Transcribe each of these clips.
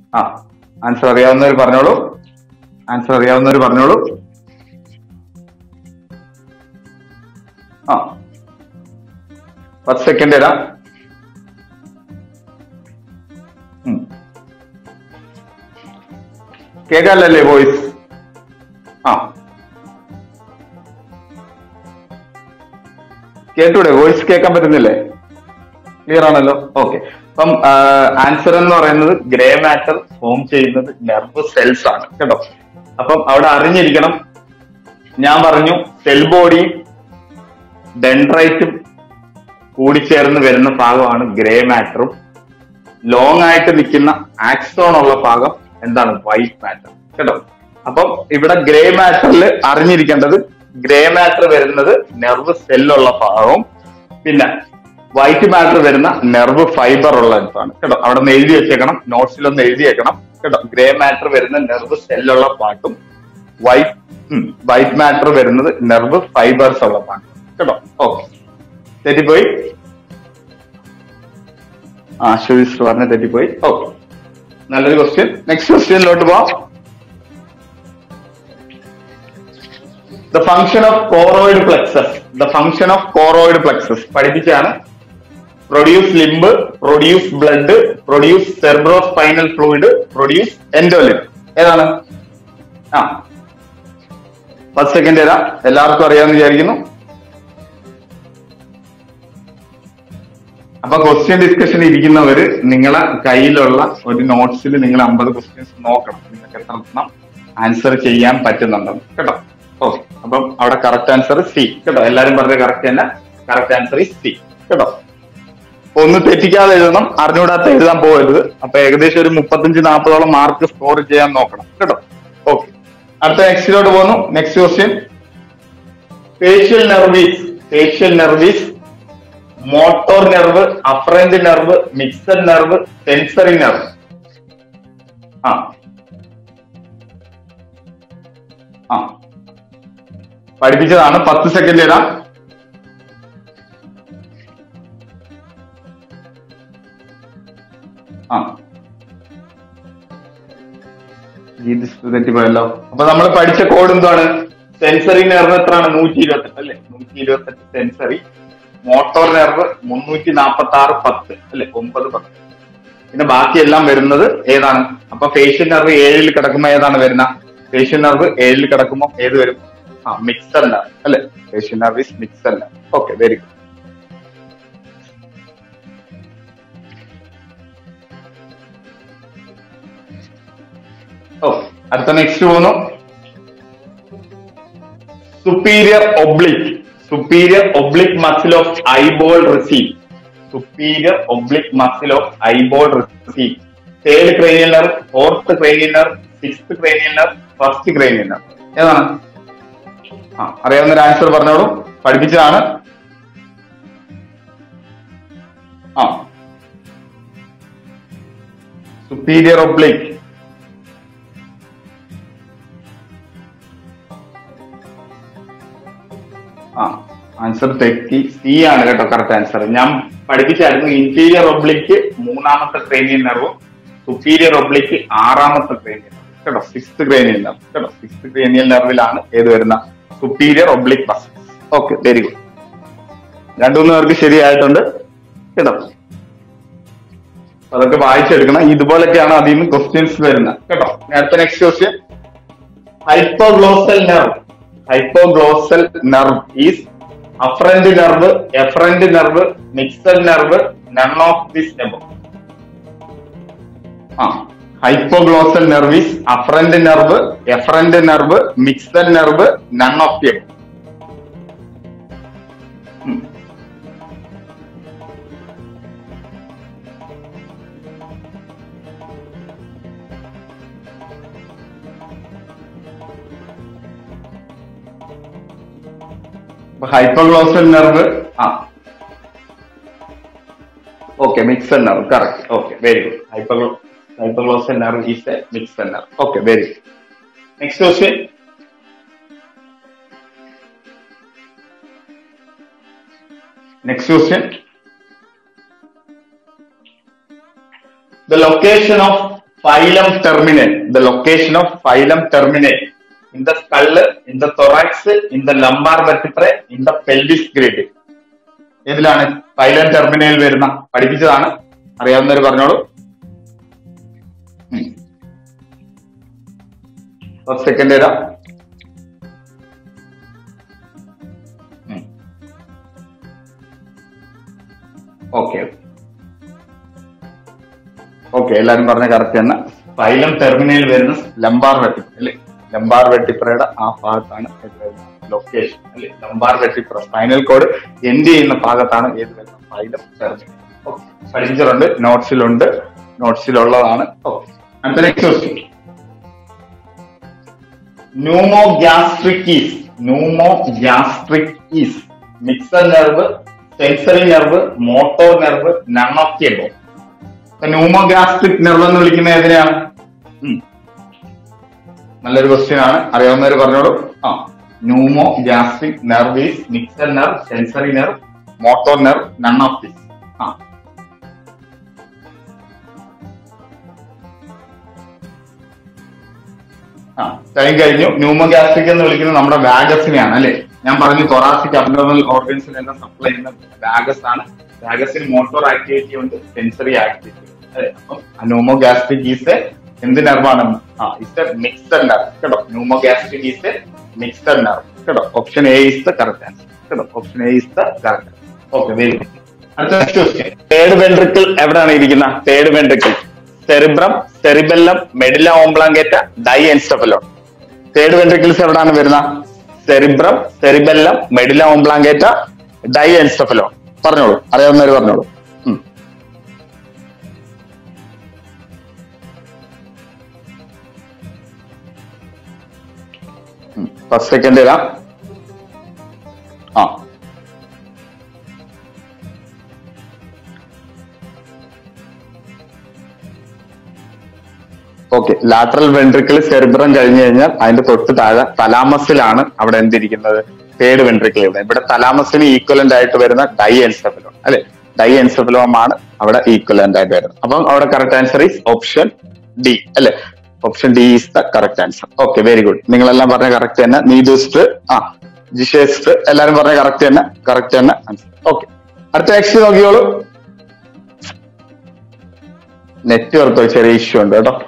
ആ ആൻസർ അറിയാവുന്നവർ പറഞ്ഞോളൂ ആൻസർ അറിയാവുന്നവർ പറഞ്ഞോളൂ ആ പത്ത് സെക്കൻഡ് തരാം ഉം. കേൾക്കാനല്ലേ വോയിസ് ആ കേട്ടൂടെ വോയിസ് കേൾക്കാൻ പറ്റുന്നില്ലേ ക്ലിയർ ആണല്ലോ ഓക്കെ അപ്പം ആൻസർ എന്ന് പറയുന്നത് ഗ്രേ മാറ്റർ ഫോം ചെയ്യുന്നത് നെർവ് സെൽസ് ആണ് കേട്ടോ അപ്പം അവിടെ അറിഞ്ഞിരിക്കണം ഞാൻ പറഞ്ഞു സെൽ ബോഡിയും ഡെൻഡ്രൈറ്റും കൂടിച്ചേർന്ന് വരുന്ന ഭാഗമാണ് ഗ്രേ മാറ്ററും ലോങ് ആയിട്ട് നിൽക്കുന്ന ആക്സോൺ ഉള്ള ഭാഗം എന്താണ് വൈറ്റ് മാറ്റർ കേട്ടോ അപ്പം ഇവിടെ ഗ്രേ മാറ്ററിൽ അറിഞ്ഞിരിക്കേണ്ടത് ഗ്രേ മാറ്റർ വരുന്നത് നെർവ് സെല്ലുള്ള ഭാഗവും പിന്നെ വൈറ്റ് മാറ്റർ വരുന്ന നെർവ് ഫൈബർ ഉള്ള ഇടത്താണ് കേട്ടോ അവിടെ നിന്ന് എഴുതി വെച്ചേക്കണം നോട്ട്സിൽ ഒന്ന് എഴുതി വെക്കണം കേട്ടോ ഗ്രേ മാറ്റർ വരുന്ന നെർവ് സെല്ലുള്ള പാട്ടും വൈറ്റ് വൈറ്റ് മാറ്റർ വരുന്നത് നെർവ് ഫൈബേഴ്സ് ഉള്ള പാട്ടും കേട്ടോ ഓക്കെ തെറ്റിപ്പോയി ആ ശുവിസ് പറഞ്ഞ തെറ്റിപ്പോയി ഓക്കെ നല്ലൊരു ക്വസ്റ്റ്യൻ നെക്സ്റ്റ് ക്വസ്റ്റ്യനിലോട്ട് പോവാം the function of choroid plexus the function of choroid plexus പഠിപ്പിച്ചാണ് produce lymph produce blood produce cerebrospinal fluid produce endolymph ഏതാണ് ആ പത്ത് സെക്കൻഡ് തരാം എല്ലാവർക്കും അറിയാമെന്ന് വിചാരിക്കുന്നു അപ്പൊ ക്വസ്റ്റ്യൻ ഡിസ്കഷൻ ഇരിക്കുന്നവര് നിങ്ങളെ കയ്യിലുള്ള ഒരു നോട്ട്സിൽ നിങ്ങൾ അമ്പത് ക്വസ്റ്റ്യൻസ് നോക്കണം നിങ്ങൾക്ക് എത്ര എണ്ണം ആൻസർ ചെയ്യാൻ പറ്റുന്നുണ്ടെന്ന് കേട്ടോ ഓക്കെ അപ്പം അവിടെ കറക്റ്റ് ആൻസർ സി കേട്ടോ എല്ലാരും പറഞ്ഞ കറക്റ്റ് തന്നെ കറക്റ്റ് ആൻസർ ഇസ് സി കേട്ടോ അപ്പൊ ഒന്ന് തെറ്റിക്കാതെ എഴുതണം അറിഞ്ഞുകൂടാത്ത എഴുതാൻ പോകരുത് അപ്പൊ ഏകദേശം ഒരു മുപ്പത്തഞ്ച് നാൽപ്പതോളം മാർക്ക് സ്കോർ ചെയ്യാൻ നോക്കണം കേട്ടോ ഓക്കെ അടുത്ത നെക്സ്റ്റിലോട്ട് പോകുന്നു next question facial nerves facial nerves motor nerve afferent nerve mixed nerve sensory nerve ആ ആ പഠിപ്പിച്ചതാണ് പത്ത് സെക്കൻഡ് തരാം ആ തെറ്റിപ്പോയല്ലോ അപ്പൊ നമ്മൾ പഠിച്ച കോഡ് എന്താണ് സെൻസറി നെർവ് എത്രയാണ് നൂറ്റി ഇരുപത്തെട്ട് അല്ലെ നൂറ്റി ഇരുപത്തെട്ട് സെൻസറി മോട്ടോർ നെർവ് മുന്നൂറ്റി നാപ്പത്തി ആറ് പത്ത് അല്ലെ ഒമ്പത് പത്ത് പിന്നെ ബാക്കിയെല്ലാം വരുന്നത് ഏതാണ് അപ്പൊ ഫേഷ്യൽ നെർവ് ഏഴിൽ കിടക്കുമ്പോ ഏതാണ് വരുന്ന ഫേഷ്യൽ നെർവ് ഏഴിൽ കിടക്കുമ്പോ ഏത് വരും ആ മിക്സർ നെർവ് അല്ലെ facial nerve is mixed nerve okay very good ഓ അടുത്ത നെക്സ്റ്റ് പോകുന്നു superior oblique superior oblique muscle of eyeball receive superior oblique muscle of eyeball receive third cranial nerve fourth cranial nerve sixth cranial nerve first cranial nerve ഏതാണ് ആ അറിയാവുന്ന ഒരു answer പറഞ്ഞോളൂ പഠിപ്പിച്ചതാണ് ആ സുപ്പീരിയർ ഒബ്ലിക് ആ ആൻസർ തെറ്റി സി ആണ് കേട്ടോ കറക്റ്റ് ആൻസർ ഞാൻ പഠിപ്പിച്ചായിരുന്നു ഇന്റീരിയർ ഒബ്ലിക്ക് മൂന്നാമത്തെ ക്രേനിയൽ നെർവും സുപ്പീരിയർ ഒബ്ലിക്ക് ആറാമത്തെ ക്രേനിയൽ നെർവ് കേട്ടോ സിക്സ്ത് ക്രേനിയൽ നെർവ് കേട്ടോ സിക്സ്ത് ക്രേനിയൽ നെർവിലാണ് ഏത് വരുന്ന superior oblique muscle okay very good രണ്ടുമൂന്ന് പേർക്ക് ശരിയായിട്ടുണ്ട് കേട്ടോ അതൊക്കെ വായിച്ചെടുക്കണം ഇതുപോലൊക്കെയാണ് അതിൽ നിന്ന് ക്വസ്റ്റ്യൻസ് വരുന്നത് കേട്ടോ ഇനി അടുത്ത next question hypoglossal nerve hypoglossal nerve is afferent nerve efferent nerve mixed nerve none of this nerve ah hypoglossal nerve is afferent nerve efferent nerve mixed nerve none of the hypoglossal nerve ah okay mixed nerve correct okay very good hypoglo hypoglossal nerve is a mixed nerve okay very good next question next question the location of phylum terminate the location of phylum terminate in the skull in the thorax in the lumbar vertebrae in the pelvis grid ഏതിലാണ് filum terminal വരുന്ന പഠിപ്പിച്ചതാണ് അറിയാവുന്നവർ പറഞ്ഞോളൂ first second ഏതാ okay okay എല്ലാരും പറഞ്ഞ correct തന്നെ filum terminal വരുന്ന ലംബാർ വെട്ടിപ്ര അല്ലെ ലംബാർ വെട്ടിപ്രയുടെ ആ ഭാഗത്താണ് ലൊക്കേഷൻ അല്ലെ lumbar vertebra spinal cord end ചെയ്യുന്ന ഭാഗത്താണ് ഏത് വരുന്ന ഫൈലം ടെർമിനൽ ഓക്കെ പഠിച്ചിട്ടുണ്ട് നോട്ട്സിലുണ്ട് നോട്ട്സിലുള്ളതാണ് ഓക്കെ അടുത്ത next question pneumogastric is pneumogastric is mixer nerve sensory nerve motor nerve none of the above pneumogastric nerve എന്ന് വിളിക്കുന്ന ഏതിനെയാണ് ഉം. നല്ലൊരു ക്വസ്റ്റ്യൻ ആണ് അറിയാവുന്നവർ പറഞ്ഞോളൂ ആ pneumogastric nerve is mixed nerve sensory nerve motor nerve none of this ah ah time കഴിഞ്ഞു ന്യൂമോഗ്യാസ്ട്രിക് എന്ന് വിളിക്കുന്നത് നമ്മുടെ വാഗസിനെയാണ് അല്ലെ ഞാൻ പറഞ്ഞു തൊറാസിക് അബ്ഡോമൽ ഓർഗൻസിനെല്ലാം സപ്ലൈ ചെയ്യുന്ന വാഗസ് ആണ് വാഗസിന് മോട്ടോർ ആക്ടിവിറ്റി ഉണ്ട് സെൻസറി ആക്ടിവിറ്റി ഉണ്ട് അല്ലെ അപ്പം ന്യൂമോഗ്യാസ്ട്രിക് ഈസ് എന്ത് നെർവാണ് ആ ഇസ് മിക്സഡ് നെർവ് കേട്ടോ ന്യൂമോഗ്യാസ്ട്രിക് ഈസ് മിക്സഡ് നെർവ് കേട്ടോ option A is the correct answer കേട്ടോ option A is the correct okay very good അടുത്ത നെക്സ്റ്റ് ക്വസ്റ്റ്യൻ തേർഡ് വെൻട്രിക്കിൾ എവിടെയാണ് ഇരിക്കുന്ന third ventricle cerebrum cerebellum medulla oblongata diencephalon third ventricles എവിടെയാണ് വരുന്ന cerebrum cerebellum medulla oblongata diencephalon പറഞ്ഞോളൂ അറിയാവുന്നവർ പറഞ്ഞോളൂ ഉം. ഫസ്റ്റ് സെക്കൻഡ് ഏതാ ആ ഓക്കെ ലാറ്ററൽ വെൻട്രിക്കിൾ സെറിബ്രം കഴിഞ്ഞു കഴിഞ്ഞാൽ അതിന്റെ തൊട്ട് താഴെ തലാമസിലാണ് അവിടെ എന്തിരിക്കുന്നത് തേർഡ് വെൻട്രിക്കിൾ ഇവിടെ ഇവിടെ തലാമസിന് ഈക്വലന്റ് ആയിട്ട് വരുന്ന ഡൈ എൻസെഫലോൺ അല്ലെ ഡൈ എൻസെഫലോം ആണ് അവിടെ ഈക്വലന്റ് ആയിട്ട് വരുന്നത് അപ്പം അവിടെ correct answer is option D അല്ലെ option D is the correct answer okay very good നിങ്ങളെല്ലാം പറഞ്ഞ കറക്റ്റ് തന്നെ നീതുസ്റ്റ് ആ ജിഷേസ്റ്റ് എല്ലാരും പറഞ്ഞ കറക്റ്റ് തന്നെ കറക്റ്റ് തന്നെ ആൻസർ ഓക്കെ അടുത്ത നെക്സ്റ്റ് നോക്കിയോളൂ നെറ്റ്വർക്ക് ഒരു ചെറിയ ഇഷ്യൂ ഉണ്ട് കേട്ടോ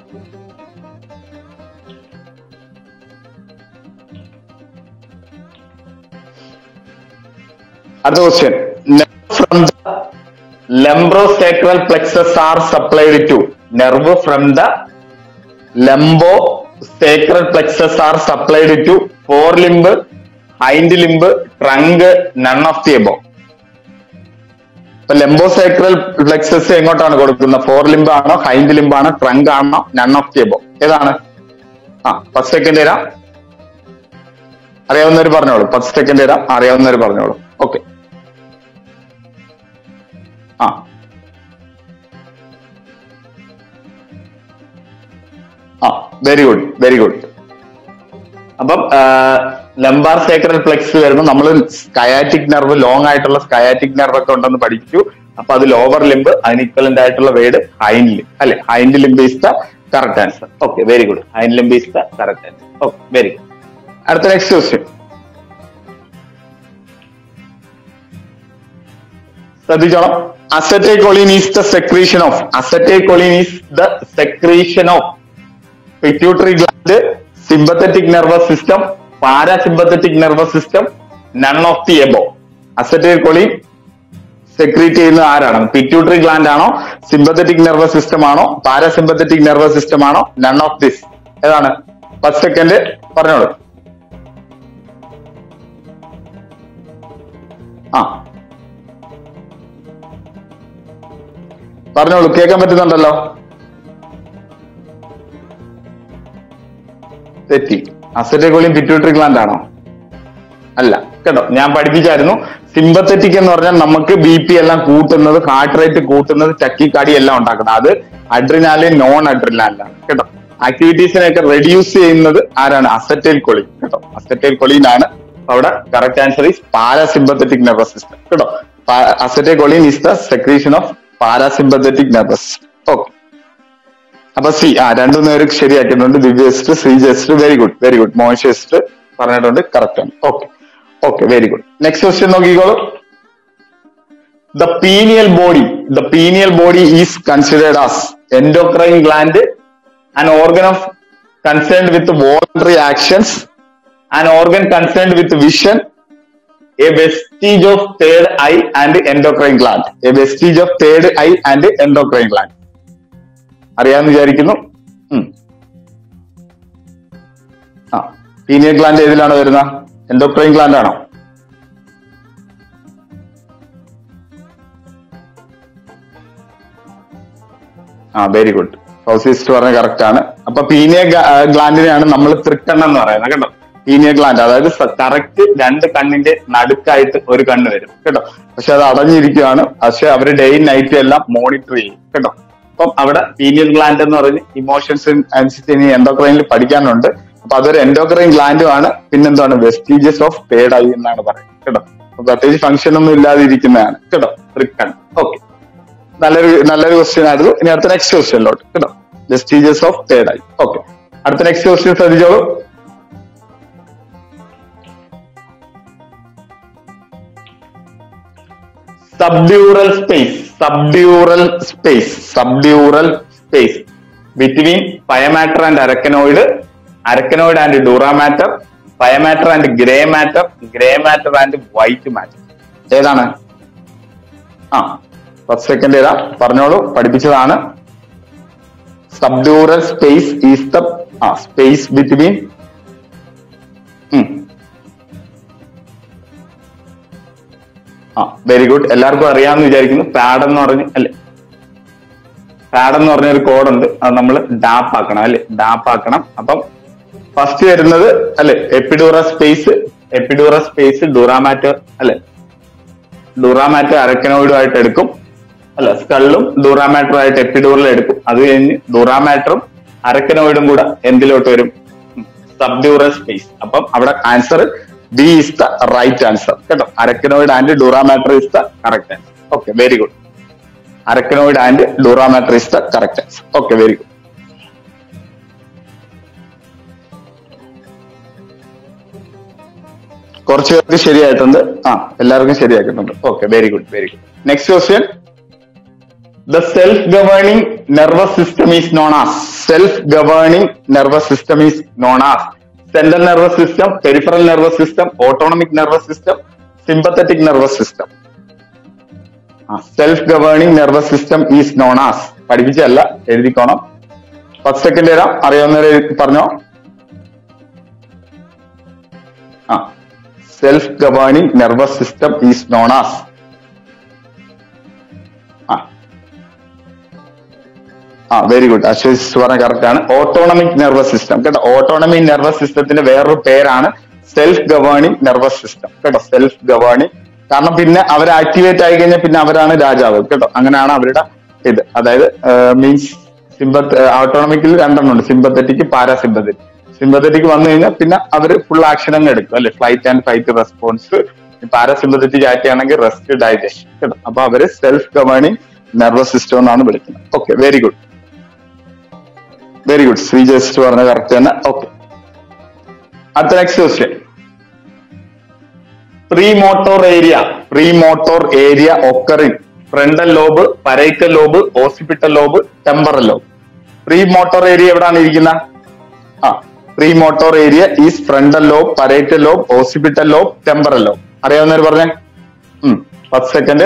അടുത്ത question from the lumbosacral plexus are supplied to nerve from the lumbosacral plexus are supplied to fore limb hind limb trunk none of the above ഇപ്പൊ lumbosacral plexus എങ്ങോട്ടാണ് കൊടുക്കുന്നത് fore limb ആണോ hind limb ആണോ trunk ആണോ none of the above ഏതാണ് ആ first second തരാം അറിയാവുന്നവർ പറഞ്ഞോളൂ പത്ത് സെക്കൻഡ് തരാം അറിയാവുന്നവർ പറഞ്ഞോളൂ okay ah ah very good very good അപ്പം ലംബാർ സേക്രൽ ഫ്ലെക്സ് വരുമ്പോൾ നമ്മൾ സ്കയാറ്റിക് നെർവ് ലോങ് ആയിട്ടുള്ള സ്കയാറ്റിക് നെർവ് ഒക്കെ ഉണ്ടെന്ന് പഠിച്ചു അപ്പൊ അത് ലോവർ ലിംബ് അതിന് ഇക്വലന്റ് ആയിട്ടുള്ള വേർഡ് ഹൈൻഡ് ലിംബ് അല്ലെ hind limb is the correct answer okay very good hind limb is the correct answer okay very good അടുത്ത നെക്സ്റ്റ് ക്വസ്റ്റ്യൻ ശ്രദ്ധിച്ചോണം acetylcholine is the secretion of acetylcholine is the secretion of pituitary gland sympathetic nervous system parasympathetic nervous system none of the above acetylcholine secrete ചെയ്യുന്നത് ആരാണ് pituitary gland ആണോ sympathetic nervous system ആണോ parasympathetic nervous system ആണോ none of this ഏതാണ് first second പറഞ്ഞോളൂ ആ പറഞ്ഞോളൂ കേൾക്കാൻ പറ്റുന്നുണ്ടല്ലോ തെറ്റി അസറ്റഗോളിയും പിറ്റ്യൂട്ടറി ഗ്ലാൻഡ് ആണോ അല്ല കേട്ടോ ഞാൻ പഠിപ്പിച്ചായിരുന്നു സിമ്പത്തറ്റിക് എന്ന് പറഞ്ഞാൽ നമുക്ക് ബി പി എല്ലാം കൂട്ടുന്നത് ഹാർട്ട് റേറ്റ് കൂട്ടുന്നത് ചക്കിക്കാടി എല്ലാം ഉണ്ടാക്കുന്നത് അത് അഡ്രിനാലിൻ നോൺ അഡ്രിനാലിനാണ് കേട്ടോ ആക്ടിവിറ്റീസിനെയൊക്കെ റെഡ്യൂസ് ചെയ്യുന്നത് ആരാണ് അസറ്റൈൽ കൊളി കേട്ടോ അസറ്റൈൽ കൊളീൻ ആണ് അവിടെ correct answer is parasympathetic nervous system കേട്ടോ acetylcholine is the secretion of parasympathetic nervous okay അപ്പൊ സി ആ രണ്ടു നേരം ശരിയാക്കിയിട്ടുണ്ട് ദിവ്യസ്റ്റ് ശ്രീ ജസ്റ്റ് വെരി ഗുഡ് വെരി ഗുഡ് മോശസ്റ്റ് പറഞ്ഞിട്ടുണ്ട് കറക്റ്റ് ആണ് okay okay very good next question നോക്കിക്കോളൂ the pineal body the pineal body is considered as endocrine gland an organ of concerned with voluntary actions an organ concerned with vision a vestige of third eye and endocrine gland a vestige of third eye and endocrine gland അറിയാമെന്ന് വിചാരിക്കുന്നു ഉം. ആ pineal gland ഏതിലാണ് വരുന്ന endocrine gland ആണോ ആ very good ഫൗസിസ്റ്റ് പറഞ്ഞ correct ആണ് അപ്പൊ പീനിയ ഗ്ലാൻഡിനെയാണ് നമ്മൾ തൃക്കണ്ണ് എന്ന് പറയുന്നത് കേട്ടോ പീനിയ ഗ്ലാൻഡ് അതായത് കറക്റ്റ് രണ്ട് കണ്ണിന്റെ നടുക്കായിട്ട് ഒരു കണ്ണ് വരും കേട്ടോ പക്ഷെ അത് അടഞ്ഞിരിക്കുകയാണ് പക്ഷെ അവര് ഡേ നൈറ്റ് എല്ലാം മോണിറ്റർ ചെയ്യും കേട്ടോ അപ്പം അവിടെ പീനിയൽ ഗ്ലാൻഡ് എന്ന് പറഞ്ഞ് ഇമോഷൻസ് അനുസരിച്ച് ഇനി എൻഡോക്രൈനിൽ പഠിക്കാനുണ്ട് അപ്പൊ അതൊരു എൻഡോക്രൈൻ ഗ്ലാൻഡും ആണ് പിന്നെന്താണ് വെസ്റ്റീജസ് ഓഫ് പേഡ് ഐ എന്നാണ് പറയുന്നത് കേട്ടോ അപ്പൊ പ്രത്യേകിച്ച് ഫംഗ്ഷൻ ഒന്നും ഇല്ലാതിരിക്കുന്നതാണ് കേട്ടോ തൃക്കൺ ഓക്കെ നല്ലൊരു നല്ലൊരു ക്വസ്റ്റ്യൻ ആയിരുന്നു ഇനി അടുത്ത നെക്സ്റ്റ് ക്വസ്റ്റ്യനിലോട്ട് കേട്ടോ vestiges of third eye okay അടുത്ത നെക്സ്റ്റ് ക്വസ്റ്റ്യൻ ശ്രദ്ധിച്ചോളൂ subdural space subdural space subdural space between pia mater and arachnoid arachnoid and dura mater pia mater and grey matter grey matter and white matter ഏതാണ് ആ first second ഏതാ പറഞ്ഞോളൂ പഠിപ്പിച്ചതാണ് subdural space is the ah space between ah very good എല്ലാവർക്കും അറിയാമെന്ന് വിചാരിക്കുന്നു pad എന്ന് പറഞ്ഞ് അല്ലെ പാഡ് എന്ന് പറഞ്ഞ ഒരു കോഡ് ഉണ്ട് അത് നമ്മൾ ഡാപ്പ് ആക്കണം അല്ലെ ഡാപ്പ് ആക്കണം അപ്പം ഫസ്റ്റ് വരുന്നത് അല്ലെ എപ്പിഡൂറ സ്പേസ് എപ്പിഡൂറ സ്പേസ് ഡുറാമാറ്റർ അല്ലെ ഡുറാമാറ്റർ അരക്കനോയിഡുമായിട്ട് എടുക്കും അല്ല സ്കള്ളും ഡുറാമാറ്ററും ആയിട്ട് എപ്പിഡൂറിൽ എടുക്കും അത് കഴിഞ്ഞ് ഡുറാമാറ്ററും അരക്കനോയിഡും കൂടെ എന്തിലോട്ട് വരും സബ്ഡ്യൂറൽ സ്പേസ് അപ്പം അവിടെ answer B is the right answer കേട്ടോ arachnoid and dura mater is the correct answer okay very good arachnoid and dura mater is the correct answer okay very good കുറച്ച് പേർക്ക് ശരിയായിട്ടുണ്ട് ആ എല്ലാവർക്കും ശരിയാക്കിയിട്ടുണ്ട് okay very good very good next question the self governing nervous system is known as self governing nervous system is known as central nervous system peripheral nervous system autonomic nervous system sympathetic nervous system self governing nervous system is known as പഠിപ്പിച്ചല്ല എഴുതിക്കോണം first second തരാം അറിയാവുന്നവരെ പറഞ്ഞോ ആ self governing nervous system is known as ah ah very good അശ്വസിച്ച് പറഞ്ഞ correct ആണ് autonomic nervous system കേട്ടോ ഓട്ടോണമിക് നെർവസ് സിസ്റ്റത്തിന്റെ വേറൊരു പേരാണ് സെൽഫ് ഗവേണിംഗ് നെർവസ് സിസ്റ്റം കേട്ടോ സെൽഫ് ഗവേണിംഗ് കാരണം പിന്നെ അവർ ആക്ടിവേറ്റ് ആയി കഴിഞ്ഞാൽ പിന്നെ അവരാണ് രാജാവ് കേട്ടോ അങ്ങനെയാണ് അവരുടെ ഇത് അതായത് മീൻസ് സിമ്പത്ത് ഓട്ടോണമിക്കിൽ രണ്ടെണ്ണം ഉണ്ട് സിമ്പത്തറ്റിക് പാരാസിമ്പത്തറ്റിക് സിമ്പത്തറ്റിക് വന്നു കഴിഞ്ഞാൽ പിന്നെ അവർ ഫുൾ ആക്ഷൻ അങ്ങ് എടുക്കും അല്ലെ flight and fight response parasympathetic ആക്കുകയാണെങ്കിൽ റെസ്റ്റ് ഡൈജഷൻ കേട്ടോ അപ്പൊ അവര് സെൽഫ് ഗവേണിംഗ് നെർവസ് സിസ്റ്റം എന്നാണ് വിളിക്കുന്നത് okay very good very good ശ്രീ ജസ്റ്റ് പറഞ്ഞ കറക്റ്റ് തന്നെ ഓക്കെ അടുത്ത next question pre motor area pre motor area occur in frontal lobe parietal lobe occipital lobe temporal lobe pre motor area എവിടാണ് ഇരിക്കുന്ന ആ pre motor area is frontal lobe parietal lobe occipital lobe temporal lobe അറിയാവുന്നവർ പറഞ്ഞേ പത്ത് second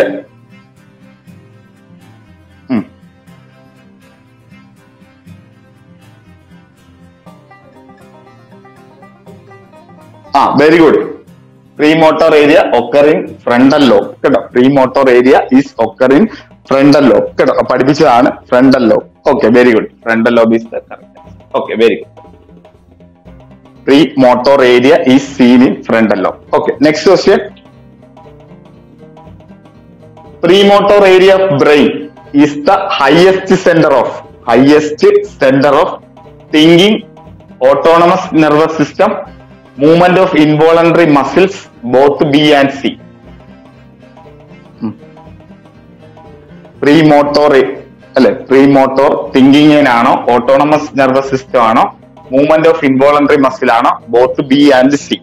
ah very good pre motor area occur in frontal lobe കേട്ടോ pre motor area is occur in frontal lobe കേട്ടോ പഠിപ്പിച്ചതാണ് frontal lobe okay very good frontal lobe is okay very good pre motor area is seen in frontal lobe okay next question pre motor area of brain is the highest centre of highest centre of thinking autonomous nervous system movement of involuntary muscles both B and C pre motor അല്ലെ pre motor തിങ്കിങ്ങിനാണോ autonomous nervous system ആണോ movement of involuntary muscle ആണോ both B and C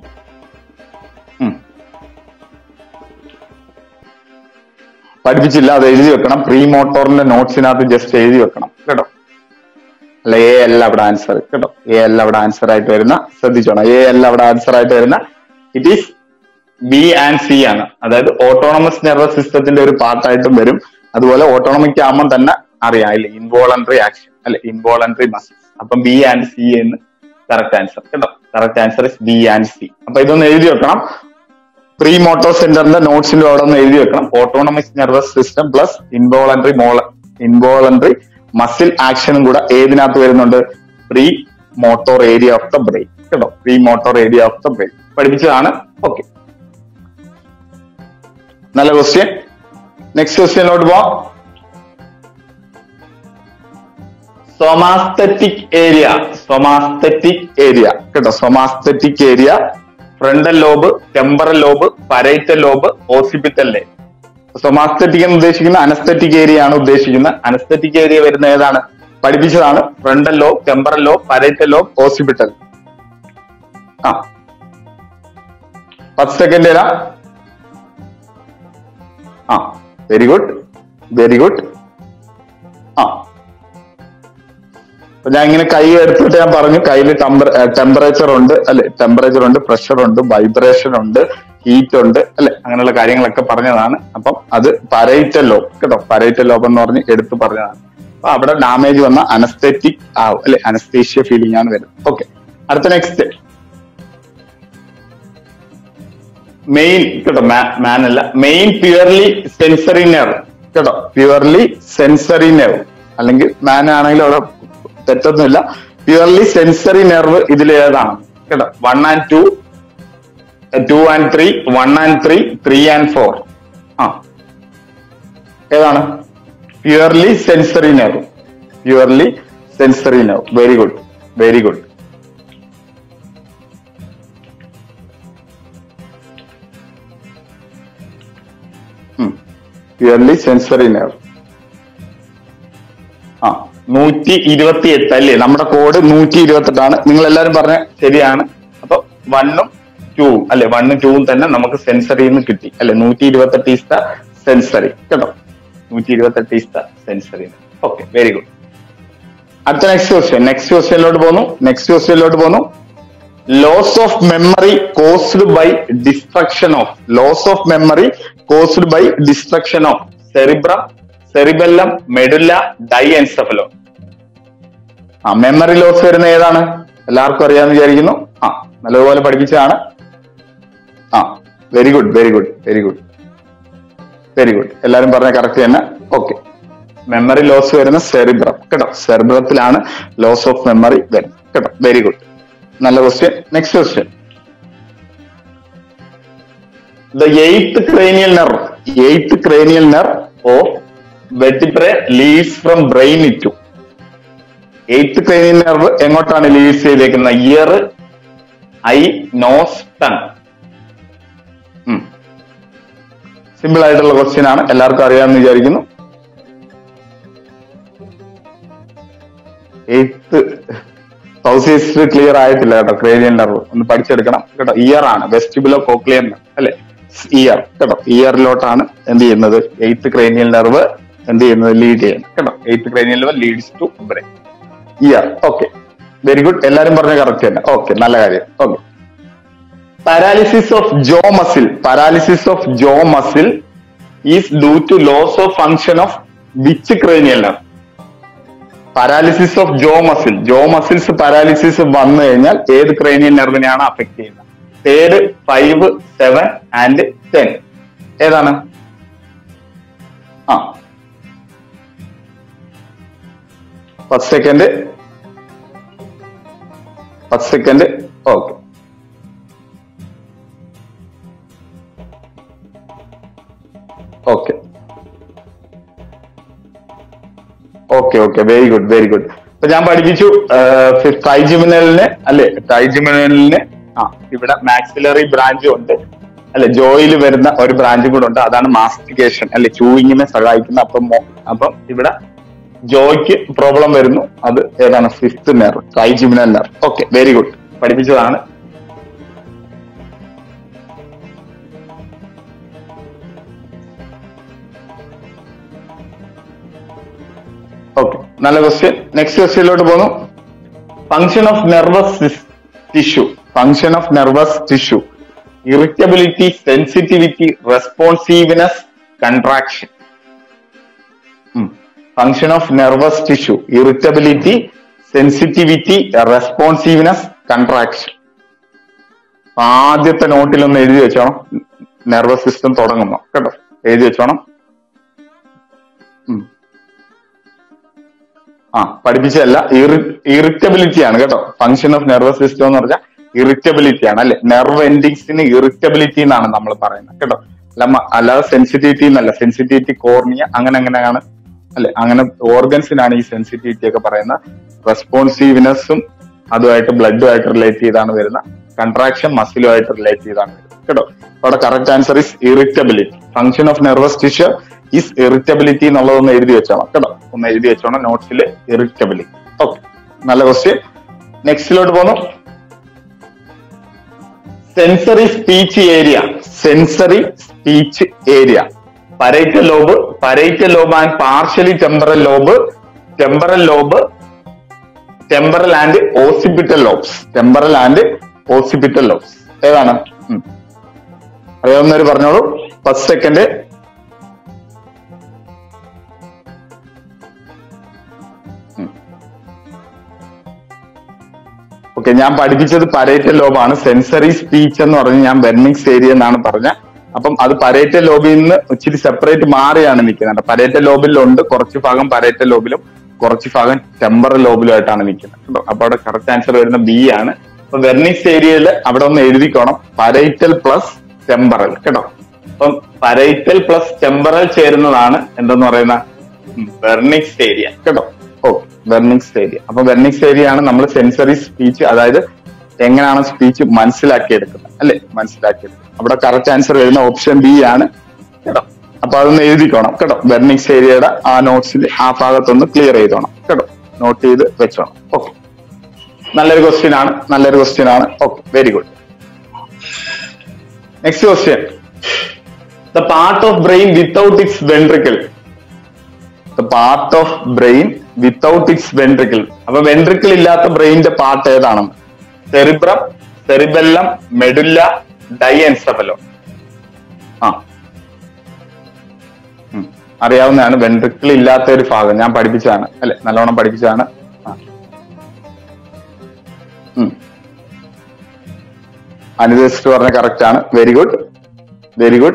പഠിപ്പിച്ചില്ല അത് എഴുതി വെക്കണം pre മോട്ടോറിന്റെ നോട്ട്സിനകത്ത് just എഴുതി വെക്കണം കേട്ടോ അല്ല എ അല്ല അവിടെ ആൻസർ കേട്ടോ എ അല്ല അവിടെ ആൻസർ ആയിട്ട് വരുന്ന ശ്രദ്ധിച്ചോണം എ അല്ല അവിടെ ആൻസർ ആയിട്ട് വരുന്ന it is B and C ആണ് അതായത് ഓട്ടോണമസ് നെർവസ് സിസ്റ്റത്തിന്റെ ഒരു പാർട്ടായിട്ടും വരും അതുപോലെ ഓട്ടോണമിക് ആകുമ്പോൾ തന്നെ അറിയാം അല്ലെ ഇൻവോളണ്ടറി ആക്ഷൻ അല്ലെ ഇൻവോളണ്ടറി മസിൽസ് അപ്പം ബി ആൻഡ് സി എന്ന് കറക്റ്റ് ആൻസർ കേട്ടോ correct answer is B and C അപ്പൊ ഇതൊന്ന് എഴുതി വെക്കണം പ്രീ മോട്ടോർ സെന്ററിന്റെ നോട്ട്സിന്റെ അവിടെ ഒന്ന് എഴുതി വെക്കണം autonomic nervous system plus involuntary മോള ഇൻവോളണ്ടറി മസിൽ ആക്ഷനും കൂടെ ഏതിനകത്ത് വരുന്നുണ്ട് pre motor area of the brain കേട്ടോ pre motor area of the brain പഠിപ്പിച്ചതാണ് ഓക്കെ നല്ല ക്വസ്റ്റ്യൻ നെക്സ്റ്റ് ക്വസ്റ്റ്യനിലോട്ട് പോവാം സൊമാസ്തറ്റിക് ഏരിയ സൊമാസ്തറ്റിക് ഏരിയ കേട്ടോ somaesthetic area frontal lobe temporal lobe parietal lobe occipital ലേ സൊമാസ്തറ്റിക് എന്ന് ഉദ്ദേശിക്കുന്ന അനസ്തറ്റിക് ഏരിയ ആണ് ഉദ്ദേശിക്കുന്നത് അനസ്തറ്റിക് ഏരിയ വരുന്ന ഏതാണ് പഠിപ്പിച്ചതാണ് frontal lobe temporal lobe parietal lobe occipital ആ പത്ത് സെക്കൻഡ് തരാം ആ വെരി ഗുഡ് വെരി ഗുഡ് ആ അപ്പൊ ഞാൻ ഇങ്ങനെ കൈ എടുത്തിട്ട് ഞാൻ പറഞ്ഞു കയ്യിൽ ടെമ്പറേച്ചർ ഉണ്ട് അല്ലെ ടെമ്പറേച്ചർ ഉണ്ട് പ്രഷർ ഉണ്ട് വൈബ്രേഷൻ ഉണ്ട് ഹീറ്റ് ഉണ്ട് അല്ലെ അങ്ങനെയുള്ള കാര്യങ്ങളൊക്കെ പറഞ്ഞതാണ് അപ്പം അത് പരൈറ്റൽ ലോബ് കേട്ടോ പരൈറ്റൽ ലോബ് എന്ന് പറഞ്ഞ് എടുത്തു പറഞ്ഞതാണ് അപ്പൊ അവിടെ ഡാമേജ് വന്ന അനസ്തെറ്റിക് ആവും അല്ലെ അനസ്തേഷ്യ ഫീലിംഗ് ആണ് വരുന്നത് ഓക്കെ അടുത്ത നെക്സ്റ്റ് മെയിൻ കേട്ടോ മാൻ അല്ല മെയിൻ പ്യുവർലി സെൻസറി നെർവ് കേട്ടോ പ്യുവർലി സെൻസറി നെർവ് അല്ലെങ്കിൽ മാൻ ആണെങ്കിലും അവിടെ തെറ്റൊന്നുമില്ല പ്യുവർലി സെൻസറി നെർവ് ഇതിൽ ഏതാണ് കേട്ടോ one and two two and three one and three three and four ah ഏതാണ് purely sensory nerve purely sensory nerve very good very good purely sensory nerve ആ നൂറ്റി ഇരുപത്തി എട്ട് അല്ലേ നമ്മുടെ കോഡ് നൂറ്റി ഇരുപത്തെട്ടാണ് നിങ്ങൾ എല്ലാവരും പറഞ്ഞ ശരിയാണ് അപ്പൊ വണ്ണും ടൂവും അല്ലെ വണ്ണും ടൂവും തന്നെ നമുക്ക് സെൻസറി നിന്ന് കിട്ടി അല്ലെ നൂറ്റി ഇരുപത്തെട്ട് ഈസ് ദ സെൻസറി കേട്ടോ നൂറ്റി ഇരുപത്തെട്ട് is the sensory okay very good അടുത്ത നെക്സ്റ്റ് ക്വസ്റ്റ്യൻ നെക്സ്റ്റ് ക്വസ്റ്റ്യനിലോട്ട് പോന്നു നെക്സ്റ്റ് ക്വസ്റ്റ്യനിലോട്ട് പോന്നു loss of memory caused by destruction of loss of memory caused by destruction of cerebrum cerebellum medulla diencephalon ah memory loss വരുന്ന ഏതാണ് എല്ലാവർക്കും അറിയാമെന്ന് വിചാരിക്കുന്നു ആ നല്ലതുപോലെ പഠിപ്പിച്ചതാണ് ah very good very good very good very good എല്ലാരും പറഞ്ഞ കറക്റ്റ് തന്നെ ഓക്കെ മെമ്മറി ലോസ് വരുന്ന സെറിബ്രം കേട്ടോ സെറിബ്രത്തിലാണ് ലോസ് ഓഫ് മെമ്മറി വരുന്നത് കേട്ടോ വെരി ഗുഡ് നല്ല question next question the eighth cranial nerve eighth cranial nerve of vertebrae leads from brain to eighth cranial nerve എങ്ങോട്ടാണ് ലീഡ്സ് ചെയ്തേക്കുന്നത് ear eye nose tongue simple ആയിട്ടുള്ള question ആണ് എല്ലാവർക്കും അറിയാമെന്ന് വിചാരിക്കുന്നു എയ്ത്ത് സൗസീസ്റ്റ് ക്ലിയർ ആയിട്ടില്ല കേട്ടോ ക്രേനിയൽ നെർവ് ഒന്ന് പഠിച്ചെടുക്കണം കേട്ടോ ഇയർ ആണ് വെസ്റ്റിബുലോ കോക്ലിയർ നെർവ് അല്ലെ ഇയർ കേട്ടോ ഇയറിലോട്ടാണ് എന്ത് ചെയ്യുന്നത് എയ്ത്ത് ക്രേനിയൽ നെർവ് എന്ത് ചെയ്യുന്നത് ലീഡ് ചെയ്യുന്നത് കേട്ടോ eighth cranial nerve leads to brain ear okay very good എല്ലാരും പറഞ്ഞ കറക്റ്റ് തന്നെ ഓക്കെ നല്ല കാര്യം okay paralysis of jaw muscle paralysis of jaw muscle is due to loss of function of which cranial nerve paralysis of jaw muscle jaw muscles paralysis വന്നു കഴിഞ്ഞാൽ ഏത് cranial നെർവിനെയാണ് affect ചെയ്യുന്നത് third five seven and ten ഏതാണ് ആ പത്ത് second പത്ത് second okay okay okay okay very good very good അപ്പൊ ഞാൻ പഠിപ്പിച്ചു ട്രൈജിമിനലിന് അല്ലെ ട്രൈജിമിനലിന് ആ ഇവിടെ മാക്സിലറി ബ്രാഞ്ചും ഉണ്ട് അല്ലെ ജോയിൽ വരുന്ന ഒരു ബ്രാഞ്ചും കൂടെ ഉണ്ട് അതാണ് മാസ്റ്റിക്കേഷൻ അല്ലെ ചൂയിങ്ങിനെ സഹായിക്കുന്ന അപ്പം മോ- അപ്പം ഇവിടെ ജോയ്ക്ക് പ്രോബ്ലം വരുന്നു അത് ഏതാണ് fifth nerve trigeminal nerve okay very good പഠിപ്പിച്ചതാണ് ഓക്കെ നല്ല ക്വസ്റ്റ്യൻ നെക്സ്റ്റ് ക്വസ്റ്റ്യനിലോട്ട് പോകുന്നു function of nervous tissue function of nervous tissue irritability sensitivity responsiveness contraction function of nervous tissue irritability sensitivity responsiveness contraction ആദ്യത്തെ നോട്ടിൽ ഒന്ന് എഴുതി വെച്ചോണം നെർവസ് സിസ്റ്റം തുടങ്ങുമ്പോ കേട്ടോ എഴുതി വെച്ചോണം ഉം. ആ പഠിപ്പിച്ചതല്ല ഇറിറ്റബിലിറ്റി ആണ് കേട്ടോ ഫങ്ഷൻ ഓഫ് നെർവസ് സിസ്റ്റം എന്ന് പറഞ്ഞാൽ ഇറിറ്റബിലിറ്റി ആണ് അല്ലെ നെർവ് എൻഡിങ്സിന് ഇറിറ്റബിലിറ്റി എന്നാണ് നമ്മൾ പറയുന്നത് കേട്ടോ അല്ല മ- അല്ലാതെ സെൻസിറ്റിവിറ്റി എന്നല്ല സെൻസിറ്റിവിറ്റി കോർണിയ അങ്ങനെ അങ്ങനെയാണ് അല്ലെ അങ്ങനെ ഓർഗൻസിനാണ് ഈ സെൻസിറ്റിവിറ്റി ഒക്കെ പറയുന്നത് റെസ്പോൺസീവ്നെസ്സും അതുമായിട്ട് ബ്ലഡുമായിട്ട് റിലേറ്റ് ചെയ്താണ് വരുന്ന കൺട്രാക്ഷൻ മസിലുമായിട്ട് റിലേറ്റ് ചെയ്താണ് വരുന്നത് കേട്ടോ അവിടെ correct answer is irritability function of nervous tissue is irritability എന്നുള്ളതൊന്ന് എഴുതി വെച്ചോണം കേട്ടോ ഒന്ന് എഴുതി വെച്ചോണം നോട്ട്സിൽ ഇറിറ്റബിലിറ്റി ഓക്കെ നല്ല ക്വസ്റ്റ്യൻ നെക്സ്റ്റിലോട്ട് പോന്നു sensory speech area sensory speech area parietal lobe parietal lobe and partially temporal lobe temporal lobe temporal and occipital lobes temporal and occipital lobes ഏതാണ് ഉം. അറിയാവുന്നവര് പറഞ്ഞോളൂ ഫസ്റ്റ് സെക്കൻഡ് ഓക്കെ ഞാൻ പഠിപ്പിച്ചത് പരേറ്റൽ ലോബാണ് സെൻസറി സ്പീച്ച് എന്ന് പറഞ്ഞ് ഞാൻ വെർമിക്സ് ഏരിയ എന്നാണ് പറഞ്ഞ അപ്പം അത് പരേറ്റൽ ലോബിൽ നിന്ന് ഇച്ചിരി സെപ്പറേറ്റ് മാറിയാണ് നിൽക്കുന്നത് പരേറ്റൽ ലോബിലുണ്ട് കുറച്ച് ഭാഗം പരേറ്റൽ ലോബിലും കുറച്ച് ഭാഗം ടെമ്പറൽ ലോബിലുമായിട്ടാണ് നിൽക്കുന്നത് കേട്ടോ അപ്പൊ അവിടെ കറക്റ്റ് ആൻസർ വരുന്ന ബി ആണ് അപ്പൊ വെർണിക്സ് ഏരിയയിൽ അവിടെ ഒന്ന് എഴുതിക്കോണം പരൈറ്റൽ പ്ലസ് ടെമ്പറൽ കേട്ടോ അപ്പം പരൈറ്റൽ പ്ലസ് ടെമ്പറൽ ചേരുന്നതാണ് എന്തെന്ന് പറയുന്ന വെർണിക്സ് ഏരിയ കേട്ടോ ഓ വെർണിക്സ് ഏരിയ അപ്പൊ വെർണിക്സ് ഏരിയ ആണ് നമ്മൾ സെൻസറി സ്പീച്ച് അതായത് എങ്ങനെയാണ് സ്പീച്ച് മനസ്സിലാക്കിയെടുക്കുന്നത് അല്ലെ മനസ്സിലാക്കിയെടുക്കുന്നത് അവിടെ കറക്റ്റ് ആൻസർ വരുന്ന ഓപ്ഷൻ ബി ആണ് കേട്ടോ അപ്പൊ അതൊന്ന് എഴുതിക്കോണം കേട്ടോ വെർണിക്സ് ഏരിയയുടെ ആ നോട്ട്സിൽ ആ ഭാഗത്തൊന്ന് ക്ലിയർ ചെയ്തോണം കേട്ടോ നോട്ട് ചെയ്ത് വെച്ചോണം ഓക്കെ നല്ലൊരു ക്വസ്റ്റ്യൻ ആണ് നല്ലൊരു ക്വസ്റ്റ്യൻ ആണ് okay very good next question the part of brain without its ventricle the part of brain without its ventricle അപ്പൊ വെൻട്രിക്കിൾ ഇല്ലാത്ത ബ്രെയിനിന്റെ പാർട്ട് ഏതാണ് സെറിബ്രം സെറിബെല്ലം മെഡുല്ല ഡൈഎൻസെഫലോ ആ ഉം. അറിയാവുന്നതാണ് വെൻട്രിക്കിൾ ഇല്ലാത്ത ഒരു ഭാഗം ഞാൻ പഠിപ്പിച്ചതാണ് അല്ലെ നല്ലോണം പഠിപ്പിച്ചതാണ് ആ. ഉം. അനുദേശിച്ച് പറഞ്ഞ കറക്റ്റ് ആണ് വെരി ഗുഡ് വെരി ഗുഡ്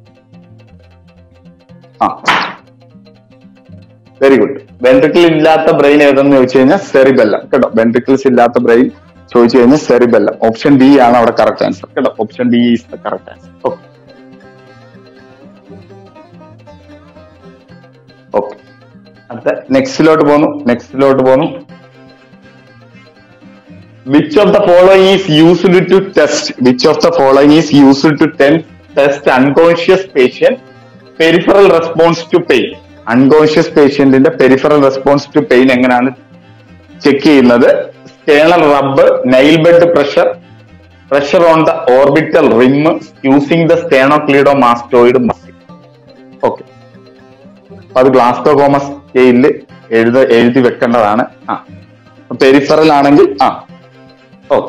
ആ വെരി ഗുഡ് വെൻട്രിക്കിൾ ഇല്ലാത്ത ബ്രെയിൻ ഏതെന്ന് ചോദിച്ചു കഴിഞ്ഞാൽ സെറിബെല്ലം കേട്ടോ വെൻട്രിക്കിൾസ് ഇല്ലാത്ത ബ്രെയിൻ ചോദിച്ചു കഴിഞ്ഞാൽ സെറിബെല്ലം ഓപ്ഷൻ ബി ആണ് അവിടെ കറക്റ്റ് ആൻസർ കേട്ടോ option B is the correct answer okay okay അടുത്ത നെക്സ്റ്റിലോട്ട് പോന്നു നെക്സ്റ്റിലോട്ട് പോന്നു which of the following is used to test which of the following is used to test unconscious patient peripheral response to pain unconscious പേഷ്യന്റിന്റെ peripheral response to pain എങ്ങനെയാണ് check ചെയ്യുന്നത് sternal rub nail bed pressure pressure on the orbital rim using the sternocleidomastoid muscle okay അപ്പൊ അത് ഗ്ലാസ്കോകോമ സ്കെയിലിൽ എഴുത എഴുതി വെക്കേണ്ടതാണ് ആ peripheral ആണെങ്കിൽ ആ ഓക്കെ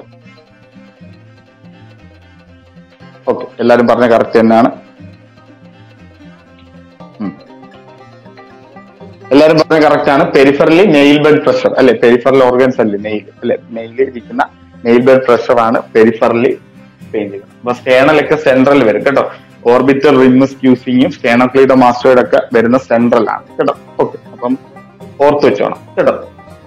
ഓക്കെ എല്ലാരും പറഞ്ഞ കറക്റ്റ് തന്നെയാണ് ഉം. എല്ലാരും പറഞ്ഞ കറക്റ്റ് ആണ് പെരിഫറലി നെയിൽ ബെഡ് പ്രഷർ അല്ലെ പെരിഫറൽ ഓർഗൻസ് അല്ലേ നെയിൽ അല്ലെ നെയിലിൽ ഇരിക്കുന്ന നെയിൽ ബെഡ് പ്രഷർ ആണ് പെരിഫറലി പെയിൻ ചെയ്യുന്നത് അപ്പൊ സ്റ്റേണലൊക്കെ സെൻട്രൽ വരും കേട്ടോ ഓർബിറ്റൽ റിംസ് യൂസിങ്ങും സ്റ്റേണോക്ലീഡോ മാസ്റ്റോയിഡ് ഒക്കെ വരുന്ന സെൻട്രൽ ആണ് കേട്ടോ ഓക്കെ അപ്പം ഓർത്ത് വെച്ചോണം കേട്ടോ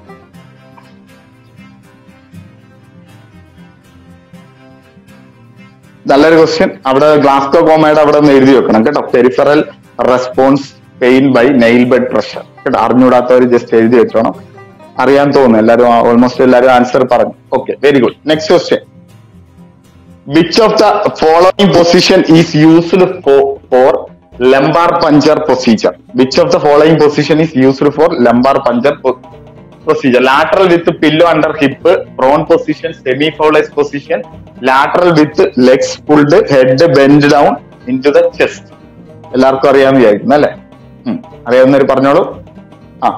നല്ലൊരു ക്വസ്റ്റ്യൻ അവിടെ ഗ്ലാസ്കോ കോമയുടെ അവിടെ ഒന്ന് എഴുതി വെക്കണം കേട്ടോ peripheral response pain by nail bed pressure കേട്ടോ അറിഞ്ഞൂടാത്തവർ ജസ്റ്റ് എഴുതി വെച്ചോണം അറിയാൻ തോന്നുന്നു എല്ലാവരും ഓൾമോസ്റ്റ് എല്ലാവരും ആൻസർ പറഞ്ഞു okay very good next question which of the following position is used for lumbar puncture procedure which of the following position is used for lumbar puncture po- procedure lateral with pillow under hip prone position semi flawless position lateral with legs pulled head bent down into the chest എല്ലാവർക്കും അറിയാമെന്ന് വിചാരിക്കുന്നു അല്ലെ ഉം. അറിയാവുന്നവർ പറഞ്ഞോളൂ ആ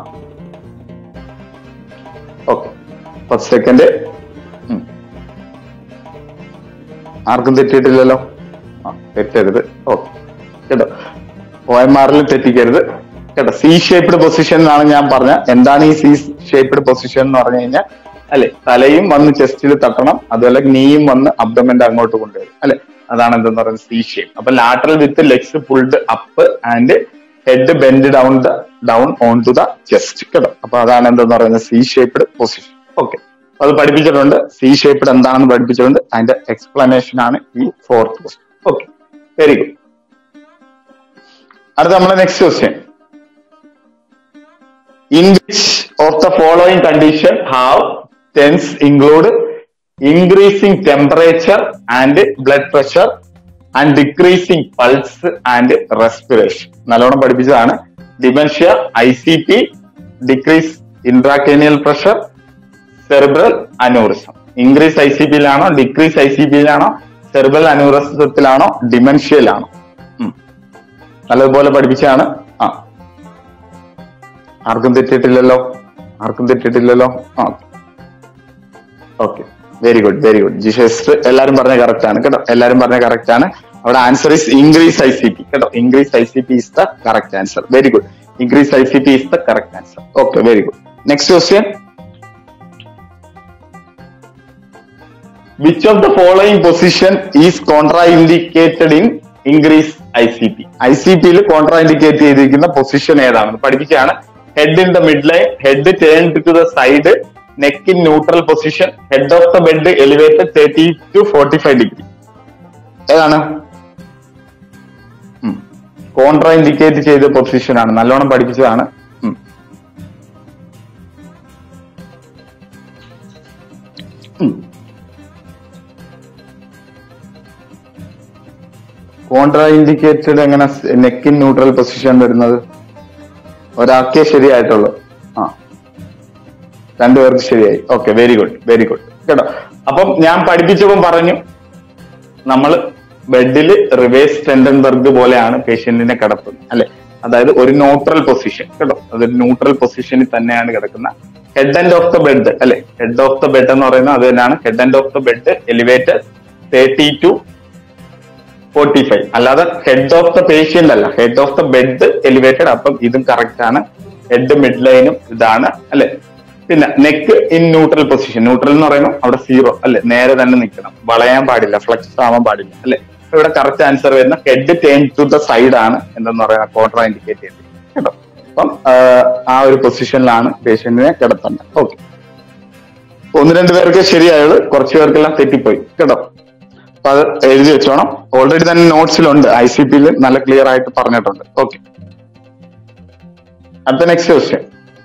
okay പത്ത് second ആർക്കും തെറ്റിയിട്ടില്ലല്ലോ ആ തെറ്റരുത് ഓക്കെ കേട്ടോ ഒ എം ആറിൽ തെറ്റിക്കരുത് കേട്ടോ സി ഷേപ്ഡ് പൊസിഷൻ എന്നാണ് ഞാൻ പറഞ്ഞ എന്താണ് ഈ സി ഷേപ്ഡ് പൊസിഷൻ എന്ന് പറഞ്ഞു കഴിഞ്ഞാൽ അല്ലെ തലയും വന്ന് ചെസ്റ്റിൽ തട്ടണം അതുപോലെ നീയും വന്ന് അബ്ഡമെന്റ് അങ്ങോട്ട് കൊണ്ടുവരും അല്ലെ അതാണ് എന്തെന്ന് പറയുന്നത് സി ഷേപ്പ് അപ്പൊ lateral with legs pulled up and head bend down the down on to the chest കേട്ടോ അപ്പൊ അതാണ് എന്തെന്ന് പറയുന്നത് സി ഷേപ്ഡ് പൊസിഷൻ ഓക്കെ അത് പഠിപ്പിച്ചിട്ടുണ്ട് സി ഷേപ്ഡ് എന്താണെന്ന് പഠിപ്പിച്ചിട്ടുണ്ട് അതിന്റെ എക്സ്പ്ലനേഷൻ ആണ് ഈ fourth question okay very good അടുത്ത നമ്മളെ next question in which of the following condition have tense include increasing temperature and blood pressure and decreasing pulse and respiration നല്ലോണം പഠിപ്പിച്ചതാണ് dementia I C P decrease intracranial pressure cerebral aneurysm increase I C പിയിലാണോ decrease I C പിയിലാണോ സെറിബ്രൽ അനൂറിസത്തിലാണോ ഡിമെൻഷ്യയിലാണോ ഉം. നല്ലതുപോലെ പഠിപ്പിച്ചാണ് ആ ആർക്കും തെറ്റിയിട്ടില്ലല്ലോ ആർക്കും തെറ്റിയിട്ടില്ലല്ലോ ആ okay very good very good ജിഷേസ് എല്ലാരും പറഞ്ഞ കറക്റ്റ് ആണ് കേട്ടോ എല്ലാരും പറഞ്ഞ കറക്റ്റ് ആണ് അവിടെ answer is increase I C P കേട്ടോ increase I C P is the correct answer very good increase I C P is the correct answer okay very good next question which of the following position is contraindicated in increase ICP ICP യിൽ കോൺട്രാഇൻഡിക്കേറ്റ് ചെയ്തിരിക്കുന്ന position ഏതാണെന്ന് പഠിപ്പിക്കുകയാണ് head in the midline head turn to the side neck in neutral position head of the bed elevated thirty to forty five degree ഏതാണ് contraindicate ചെയ്ത position ആണ് നല്ലോണം പഠിപ്പിച്ചതാണ് ഉം. ഉം. കോൺട്രാ ഇൻഡിക്കേറ്റഡ് എങ്ങനെ നെക്ക് ഇൻ ന്യൂട്രൽ പൊസിഷൻ വരുന്നത് ഒരാൾക്കേ ശരിയായിട്ടുള്ളൂ ആ രണ്ടുപേർക്ക് ശരിയായി okay very good very good കേട്ടോ അപ്പം ഞാൻ പഠിപ്പിച്ചപ്പം പറഞ്ഞു നമ്മൾ ബെഡിൽ റിവേഴ്സ് ടെൻഡൻബർഗ് പോലെയാണ് പേഷ്യന്റിനെ കിടത്തുന്നത് അല്ലെ അതായത് ഒരു ന്യൂട്രൽ പൊസിഷൻ കേട്ടോ അതൊരു ന്യൂട്രൽ പൊസിഷനിൽ തന്നെയാണ് കിടക്കുന്ന head and of the bed അല്ലെ ഹെഡ് ഓഫ് ദ ബെഡ് എന്ന് പറയുന്നത് അത് തന്നെയാണ് head and of the bed elevated thirty to forty five അല്ലാതെ ഹെഡ് ഓഫ് ദ പേഷ്യന്റ് അല്ല head of the bed elevated അപ്പം ഇതും കറക്റ്റ് ആണ് ഹെഡ് മിഡ് ലൈനും ഇതാണ് അല്ലെ പിന്നെ neck in neutral position neutral എന്ന് പറയുമ്പോൾ അവിടെ സീറോ അല്ലെ നേരെ തന്നെ നിൽക്കണം വളയാൻ പാടില്ല ഫ്ലക്സ് ആവാൻ പാടില്ല അല്ലെ അപ്പൊ ഇവിടെ കറക്റ്റ് ആൻസർ വരുന്ന head turn to the side ആണ് എന്തെന്ന് പറയുന്ന കോൺട്രാ ഇൻഡിക്കേറ്റ് ചെയ്തത് കേട്ടോ അപ്പം ആ, ആ ഒരു പൊസിഷനിലാണ് പേഷ്യന്റിനെ കിടത്തേണ്ടത് ഓക്കെ ഒന്ന് രണ്ട് പേർക്ക് ശരിയായത് കുറച്ച് പേർക്കെല്ലാം തെറ്റിപ്പോയി കേട്ടോ അപ്പൊ അത് എഴുതി വെച്ചോണം ഓൾറെഡി തന്നെ നോട്ട്സിലുണ്ട് ഐ സി പിയിൽ നല്ല ക്ലിയർ ആയിട്ട് പറഞ്ഞിട്ടുണ്ട് ഓക്കെ അടുത്ത next question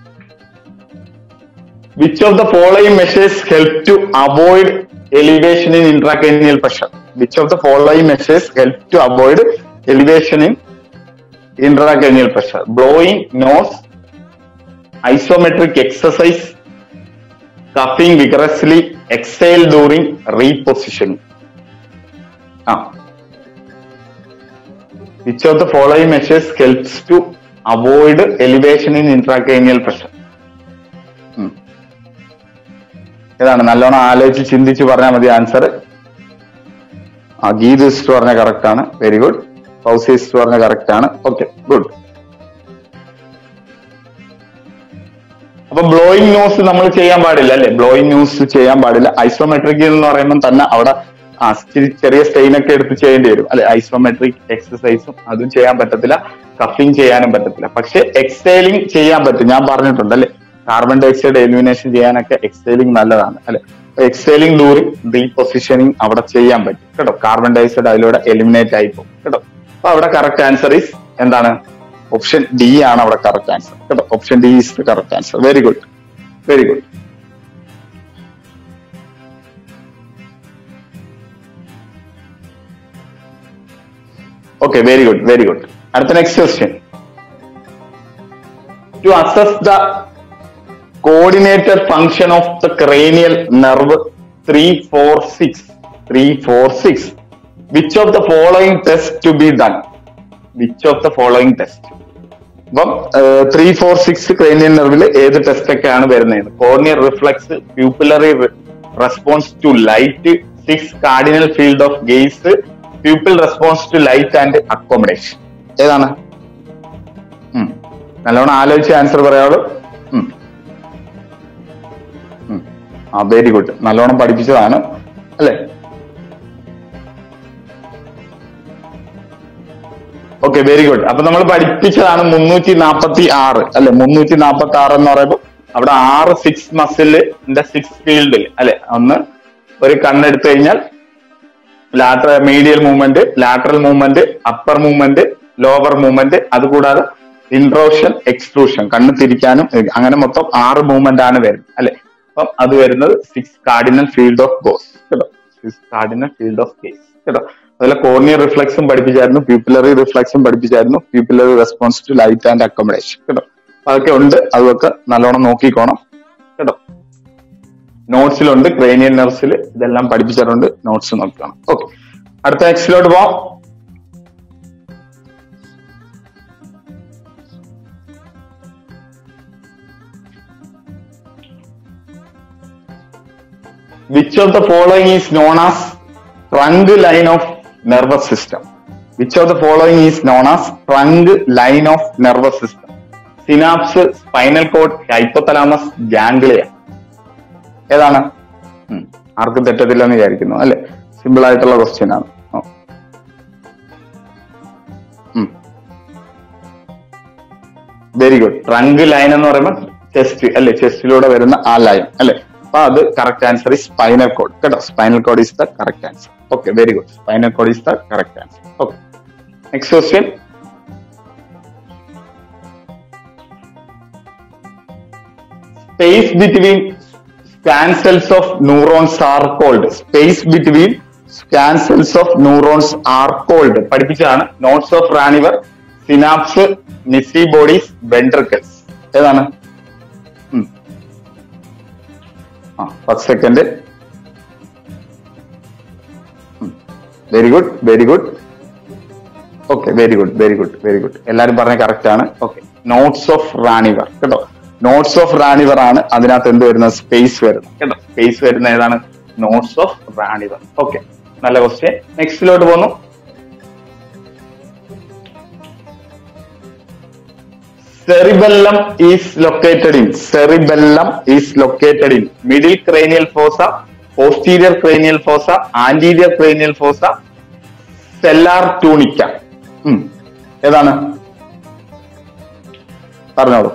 which of the following measures help to avoid elevation in intracranial pressure which of the following measures help to avoid elevation in intracranial pressure blowing nose isometric exercise cuffing vigorously exhale during repositioning ah which of the following measures helps to avoid elevation in intracranial pressure ഉം. ഇതാണ് നല്ലോണം ആലോചിച്ച് ചിന്തിച്ച് പറഞ്ഞാൽ മതി answer ആ ഗീതിസ്റ്റ് പറഞ്ഞ correct ആണ് വെരി ഗുഡ് ഫൗസിസ്റ്റ് പറഞ്ഞ കറക്റ്റ് ആണ് ഓക്കെ ഗുഡ് അപ്പൊ ബ്ലോയിങ് ന്യൂസ് നമ്മൾ ചെയ്യാൻ പാടില്ല അല്ലെ ബ്ലോയിങ് ന്യൂസ് ചെയ്യാൻ പാടില്ല ഐസോമെട്രിക് എന്ന് പറയുമ്പോൾ തന്നെ അവിടെ ആ ഇച്ചിരി ചെറിയ സ്ട്രെയിൻ ഒക്കെ എടുത്ത് ചെയ്യേണ്ടി വരും അല്ലെ ഐസോമെട്രിക് എക്സസൈസും അതും ചെയ്യാൻ പറ്റത്തില്ല കഫിങ് ചെയ്യാനും പറ്റത്തില്ല പക്ഷെ എക്സൈലിംഗ് ചെയ്യാൻ പറ്റും ഞാൻ പറഞ്ഞിട്ടുണ്ട് അല്ലെ കാർബൺ ഡയോക്സൈഡ് എലിമിനേഷൻ ചെയ്യാനൊക്കെ എക്സൈലിംഗ് നല്ലതാണ് അല്ലെ എക്സൈലിംഗ് ഡൂറിങ് റീപൊസിഷനിങ് അവിടെ ചെയ്യാൻ പറ്റും കേട്ടോ കാർബൺ ഡയോക്സൈഡ് അതിലൂടെ എലിമിനേറ്റ് ആയി പോകും കേട്ടോ അപ്പൊ അവിടെ കറക്റ്റ് ആൻസർ ഈസ് എന്താണ് ഓപ്ഷൻ ഡി ആണ് അവിടെ കറക്റ്റ് ആൻസർ കേട്ടോ option D is the correct answer very good very good okay very good very good അടുത്ത next question to assess the coordinated function of the cranial nerve 346 346 which of the following test to be done which of the following test അപ്പം three four six cranial നെർവിൽ ഏത് test ഒക്കെയാണ് വരുന്നത് corneal reflex pupillary response to light six cardinal field of gaze pupil response to light and accommodation ഏതാണ് ഉം. നല്ലോണം ആലോചിച്ച് answer പറയാവുള്ളൂ ഉം. ഉം. ആ വെരി ഗുഡ് നല്ലോണം പഠിപ്പിച്ചതാണ് അല്ലേ ഓക്കെ വെരി ഗുഡ് അപ്പൊ നമ്മൾ പഠിപ്പിച്ചതാണ് മുന്നൂറ്റി നാപ്പത്തി ആറ് അല്ലെ മുന്നൂറ്റി നാപ്പത്തി ആറ് എന്ന് പറയുമ്പോൾ അവിടെ ആറ് സിക്സ് മസിലിന്റെ സിക്സ് ഫീൽഡിൽ അല്ലെ ഒന്ന് ഒരു കണ്ണെടുത്തു കഴിഞ്ഞാൽ lateral medial movement lateral movement upper movement lower movement അതുകൂടാതെ ഇൻട്രോഷൻ എക്സ്ട്രൂഷൻ കണ്ണ് തിരിക്കാനും ഏ, അങ്ങനെ മൊത്തം ആറ് മൂവ്മെന്റ് ആണ് വരുന്നത് അല്ലെ അപ്പം അത് വരുന്നത് six cardinal field of gaze കേട്ടോ six cardinal field of gaze കേട്ടോ അതുപോലെ കോർണിയർ റിഫ്ലക്സും പഠിപ്പിച്ചായിരുന്നു പ്യൂപ്പിലറി റിഫ്ലക്സും പഠിപ്പിച്ചായിരുന്നു pupillary response to light and accommodation കേട്ടോ അതൊക്കെ ഉണ്ട് അതൊക്കെ നല്ലോണം നോക്കിക്കോണം കേട്ടോ നോട്ട്സിലുണ്ട് ക്രേനിയൽ നെർവ്സിൽ ഇതെല്ലാം പഠിപ്പിച്ചിട്ടുണ്ട് നോട്ട്സ് നോക്കണം ഓക്കെ അടുത്ത നെക്സ്റ്റിലോട്ട് പോവാം which of the following is known as trunk line of nervous system which of the following is known as trunk line of nervous system synapse spinal cord hypothalamus ganglia ഏതാണ് ഉം. ആർക്കും തെറ്റത്തില്ലെന്ന് വിചാരിക്കുന്നു അല്ലെ simple ആയിട്ടുള്ള question ആണ് ഓ. ഉം. Very good trunk line എന്ന് പറയുമ്പോൾ ചെസ്റ്റ് അല്ലെ ചെസ്റ്റിലൂടെ വരുന്ന ആ ലൈൻ അല്ലെ അപ്പൊ അത് കറക്റ്റ് ആൻസർ ഈ സ്പൈനൽ കോഡ് കേട്ടോ spinal cord is the correct answer okay very good spinal cord is the correct answer okay next question space between scan cells of neurons are called space between scan cells of neurons are called പഠിപ്പിച്ചതാണ് nodes of Ranvier synapse Nissl bodies ventricles ഏതാണ് ഉം. ആ പത്ത് second very good very good okay very good very good very good എല്ലാരും പറഞ്ഞ correct ആണ് okay notes of റാണിവർ കേട്ടോ notes of റാണിവർ ആണ് അതിനകത്ത് എന്ത് വരുന്നത് സ്പേസ് വരുന്നത് കേട്ടോ സ്പേസ് വരുന്ന ഏതാണ് നോട്ട്സ് ഓഫ് റാണിവർ ഓക്കെ നല്ല ക്വസ്റ്റ്യൻ നെക്സ്റ്റിലോട്ട് പോന്നു cerebellum is located in cerebellum is located in middle cranial fossa posterior cranial fossa anterior cranial fossa stellar tunica ഉം. ഏതാണ് പറഞ്ഞോളൂ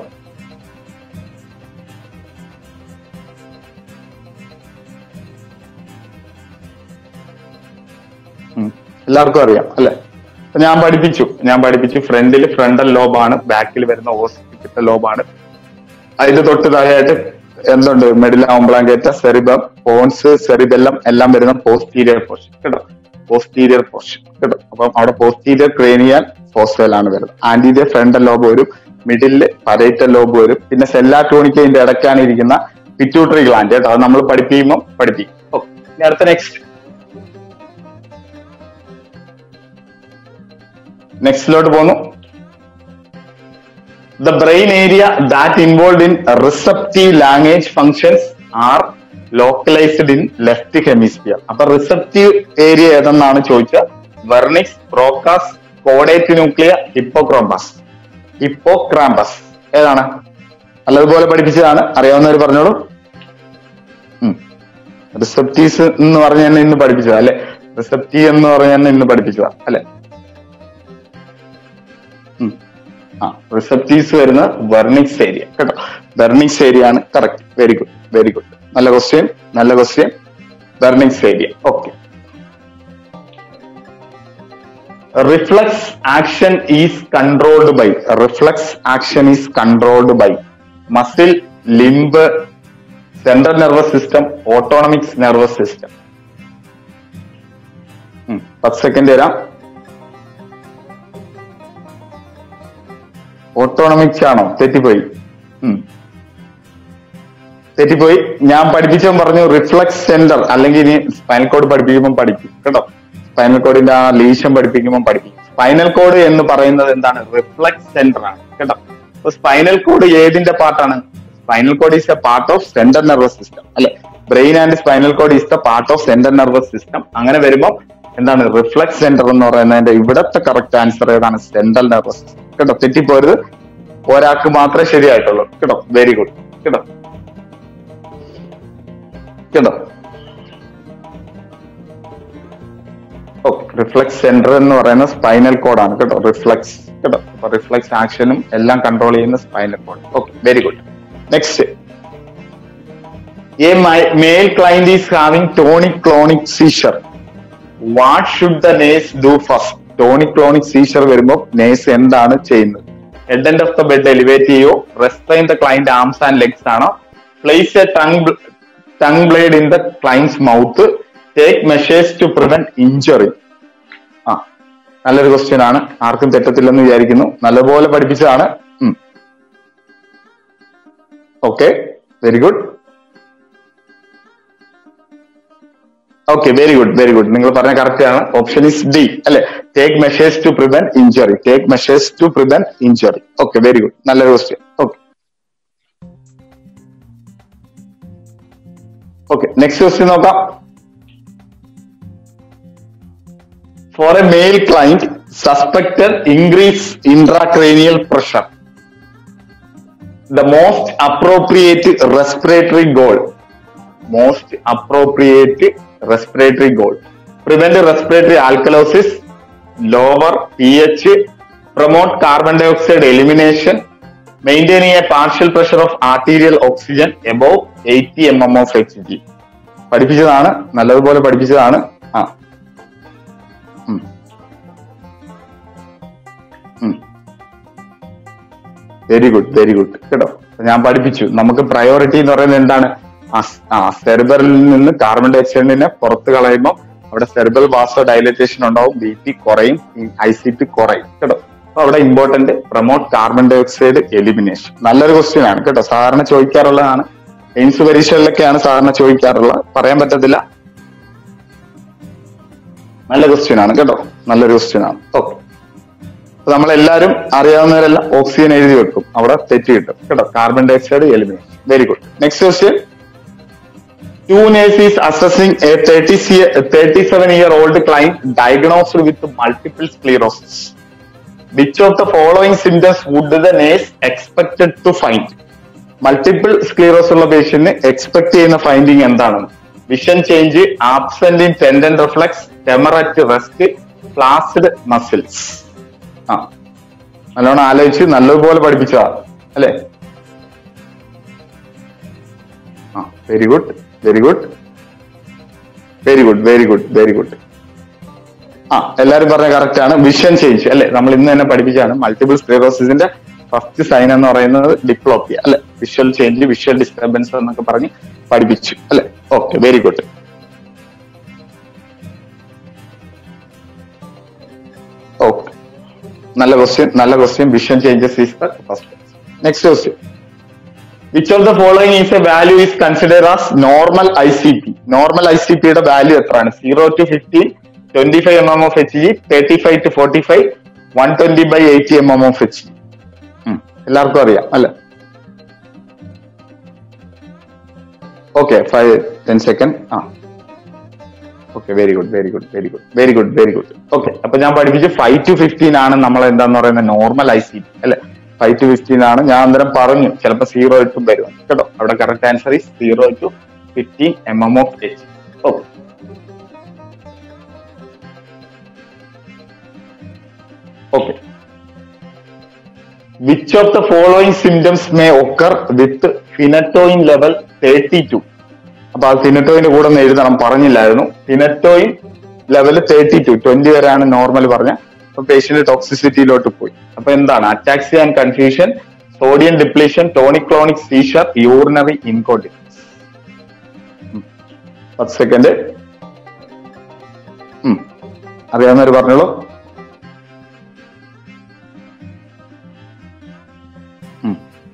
ഉം. എല്ലാവർക്കും അറിയാം അല്ലെ അപ്പൊ ഞാൻ പഠിപ്പിച്ചു ഞാൻ പഠിപ്പിച്ചു ഫ്രണ്ടിൽ ഫ്രണ്ടൽ ലോബാണ് ബാക്കിൽ വരുന്ന ഓസിപ്പിറ്റൽ ലോബാണ് അതിന്റെ തൊട്ട് താഴെയായിട്ട് എന്തുണ്ട് മെഡില ഓംബ്ലാങ്കേറ്റ സെറിബം പോൺസ് സെറിബെല്ലം എല്ലാം വരുന്ന പോസ്റ്റീരിയർ പോർഷൻ കേട്ടോ പോസ്റ്റീരിയർ പോർഷൻ കേട്ടോ അപ്പം അവിടെ പോസ്റ്റീരിയർ ക്രേനിയൽ ഫോസ്റ്റലാണ് വരുന്നത് ആന്റീരിയർ ഫ്രണ്ടൽ ലോബ് വരും മിഡില് പരേറ്റൽ ലോബ് വരും പിന്നെ സെല്ലാട്രോണിക്കതിന്റെ ഇടയ്ക്കാണ് ഇരിക്കുന്ന പിറ്റ്യൂട്ടറി ഗ്ലാൻഡ് കേട്ടോ അത് നമ്മൾ പഠിപ്പിക്കുമ്പോൾ പഠിപ്പിക്കും ഓക്കെ ഇനി അടുത്ത നെക്സ്റ്റ് നെക്സ്റ്റിലോട്ട് പോന്നു the brain area that involved in receptive language functions are localized in left hemisphere അപ്പൊ റിസപ്റ്റീവ് ഏരിയ ഏതെന്നാണ് ചോദിച്ചത് Wernicke's Broca's caudate nuclei hippocampus hippocampus ഏതാണ് നല്ലതുപോലെ പഠിപ്പിച്ചതാണ് അറിയാവുന്നവർ പറഞ്ഞോളൂ റിസപ്റ്റീവ്സ് എന്ന് പറഞ്ഞ തന്നെ ഇന്ന് പഠിപ്പിച്ചതാ അല്ലെ റിസപ്റ്റീവ് എന്ന് പറഞ്ഞ തന്നെ ഇന്ന് പഠിപ്പിച്ചതാ അല്ലെ ഉം. ആ റിസപ്റ്റീവ്സ് വരുന്ന വെർണിക്സ് ഏരിയ കേട്ടോ വെർണിക്സ് ഏരിയ ആണ് correct very good very good നല്ല ക്വസ്റ്റ്യൻ നല്ല question Wernicke's area okay reflex action is controlled by reflex action is controlled by muscle limb central nervous system autonomics nervous system പത്ത് second തരാം autonomics ആണോ തെറ്റിപ്പോയി ഉം. തെറ്റിപ്പോയി ഞാൻ പഠിപ്പിച്ചവൻ പറഞ്ഞു റിഫ്ലക്സ് സെന്റർ അല്ലെങ്കിൽ ഇനി സ്പൈനൽ കോഡ് പഠിപ്പിക്കുമ്പോൾ പഠിക്കും കേട്ടോ സ്പൈനൽ കോഡിന്റെ ആ ലീഷൻ പഠിപ്പിക്കുമ്പോൾ പഠിക്കും സ്പൈനൽ കോഡ് എന്ന് പറയുന്നത് എന്താണ് റിഫ്ലക്സ് സെന്റർ ആണ് കേട്ടോ അപ്പൊ സ്പൈനൽ കോഡ് ഏതിന്റെ പാർട്ടാണ് spinal cord is a part of central nervous system അല്ലെ brain and spinal cord is the part of central nervous system അങ്ങനെ വരുമ്പോൾ എന്താണ് റിഫ്ലക്സ് സെന്റർ എന്ന് പറയുന്നതിന്റെ ഇവിടത്തെ കറക്റ്റ് ആൻസർ ഏതാണ് സെൻട്രൽ നെർവസ് സിസ്റ്റം കേട്ടോ തെറ്റിപ്പോരുത് ഒരാൾക്ക് മാത്രമേ ശരിയായിട്ടുള്ളൂ കേട്ടോ വെരി ഗുഡ് കേട്ടോ കേട്ടോ ഓക്കെ റിഫ്ലക്സ് സെന്റർ എന്ന് പറയുന്ന സ്പൈനൽ കോഡാണ് കേട്ടോ റിഫ്ലക്സ് കേട്ടോ അപ്പൊ റിഫ്ലക്സ് ആക്ഷനും എല്ലാം കൺട്രോൾ ചെയ്യുന്ന spinal cord okay very good next a male client is having tonic clonic seizure what should the nurse do first tonic clonic seizure വരുമ്പോൾ നേഴ്സ് എന്താണ് ചെയ്യുന്നത് head end of the bed elevate ചെയ്യോ restrain the client arms and legs ആണോ place a tongue tongue blade in the client's mouth take measures to prevent injury ആ നല്ലൊരു question ആണ് ആർക്കും തെറ്റത്തില്ലെന്ന് വിചാരിക്കുന്നു നല്ലപോലെ പഠിപ്പിച്ചതാണ് okay very good okay very good very good നിങ്ങൾ പറഞ്ഞ കറക്റ്റ് ആണ് ഓപ്ഷൻ ഇസ് ഡി അല്ലെ take measures to prevent injury take measures to prevent injury okay very good നല്ലൊരു question okay okay next question നോക്കാം for a male client suspected increase intracranial pressure the most appropriate respiratory goal most appropriate respiratory goal prevent respiratory alkalosis lower ph promote carbon dioxide elimination maintaining a partial pressure of arterial oxygen above 80 mm of hg പഠിപ്പിച്ചതാണ് നല്ലതുപോലെ പഠിപ്പിച്ചതാണ് ആ ഉം. ഉം. Very good very good കേട്ടോ അപ്പൊ ഞാൻ പഠിപ്പിച്ചു നമുക്ക് പ്രയോറിറ്റി എന്ന് പറയുന്നത് എന്താണ് ആ- ആ സെർബറിൽ നിന്ന് കാർബൺ ഡയോക്സൈഡിനെ പുറത്ത് കളയുമ്പോൾ അവിടെ സെർബൽ വാസോ ഡയലറ്റേഷൻ ഉണ്ടാവും ബി പി കുറയും ഐ സി പി കുറയും കേട്ടോ അപ്പൊ അവിടെ important promote carbon dioxide elimination നല്ലൊരു ക്വസ്റ്റ്യൻ ആണ് കേട്ടോ സാധാരണ ചോദിക്കാറുള്ളതാണ് എയിംസ് പരീക്ഷകളിലൊക്കെയാണ് സാധാരണ ചോദിക്കാറുള്ളത് പറയാൻ പറ്റത്തില്ല നല്ല ക്വസ്റ്റ്യൻ ആണ് കേട്ടോ നല്ലൊരു ക്വസ്റ്റ്യൻ ആണ് ഓക്കെ അപ്പൊ നമ്മളെല്ലാരും അറിയാവുന്നവരെല്ലാം ഓക്സിജൻ എഴുതി വെക്കും അവിടെ തെറ്റ് കിട്ടും കേട്ടോ carbon dioxide elimination very good next question to nurse is assessing a thirty thirty seven year old client diagnosed with multiple sclerosis which of the following symptoms would the nurse expected to find multiple sclerosis ഉള്ള പേഷ്യന്റിന് expect ചെയ്യുന്ന finding എന്താണ് vision change absent in tendon reflex tremor at rest flaccid muscles ആ നല്ലോണം ആലോചിച്ച് നല്ലതുപോലെ പഠിപ്പിച്ചതാ അല്ലേ ആ very good very good very good very good very good ആ എല്ലാരും പറഞ്ഞ കറക്റ്റ് ആണ് വിഷൻ ചേഞ്ച് അല്ലെ നമ്മൾ ഇന്ന് തന്നെ പഠിപ്പിച്ചാണ് മൾട്ടിപ്പിൾ സ്ക്ലീറോസിന്റെ ഫസ്റ്റ് സൈൻ എന്ന് പറയുന്നത് ഡിപ്ലോപ്പിയ അല്ലെ വിഷ്വൽ ചേഞ്ച് വിഷ്വൽ ഡിസ്റ്റർബൻസ് എന്നൊക്കെ പറഞ്ഞ് പഠിപ്പിച്ചു അല്ലെ ഓക്കെ വെരി ഗുഡ് ഓക്കെ നല്ല ക്വസ്റ്റ്യൻ നല്ല question vision changes is the first next question which of the following is a value is consider as normal I C P normal I C പിയുടെ value എത്രയാണ് zero to fifteen twenty five M M of H G thirty five to forty five one twenty by eighty M M of H G എല്ലാവർക്കും അറിയാം അല്ലെ okay five ten second ആ okay very good very good very good very good very good okay അപ്പൊ ഞാൻ പഠിപ്പിച്ച് five to fifteen ആണ് നമ്മൾ എന്താന്ന് പറയുന്നത് നോർമൽ ഐ സി അല്ലെ ഫൈവ് ടു ഫിഫ്റ്റീൻ ആണ് ഞാൻ അന്നേരം പറഞ്ഞു ചിലപ്പോൾ സീറോ ഇട്ടും വരും കേട്ടോ അവിടെ correct answer is zero to fifteen M M of H okay okay which of the following symptoms may occur with phenytoin level thirty two അപ്പൊ ആ ഫിനറ്റോയിന്റെ കൂടെ ഒന്ന് എഴുതണം പറഞ്ഞില്ലായിരുന്നു phenytoin level thirty to twenty വരെയാണ് നോർമൽ പറഞ്ഞ അപ്പൊ പേഷ്യന്റ് ടോക്സിസിറ്റിയിലോട്ട് പോയി അപ്പൊ എന്താണ് ataxia and confusion sodium depletion tonic clonic seizure urinary incontinence പത്ത് സെക്കൻഡ് അറിയാവുന്നവർ പറഞ്ഞോളൂ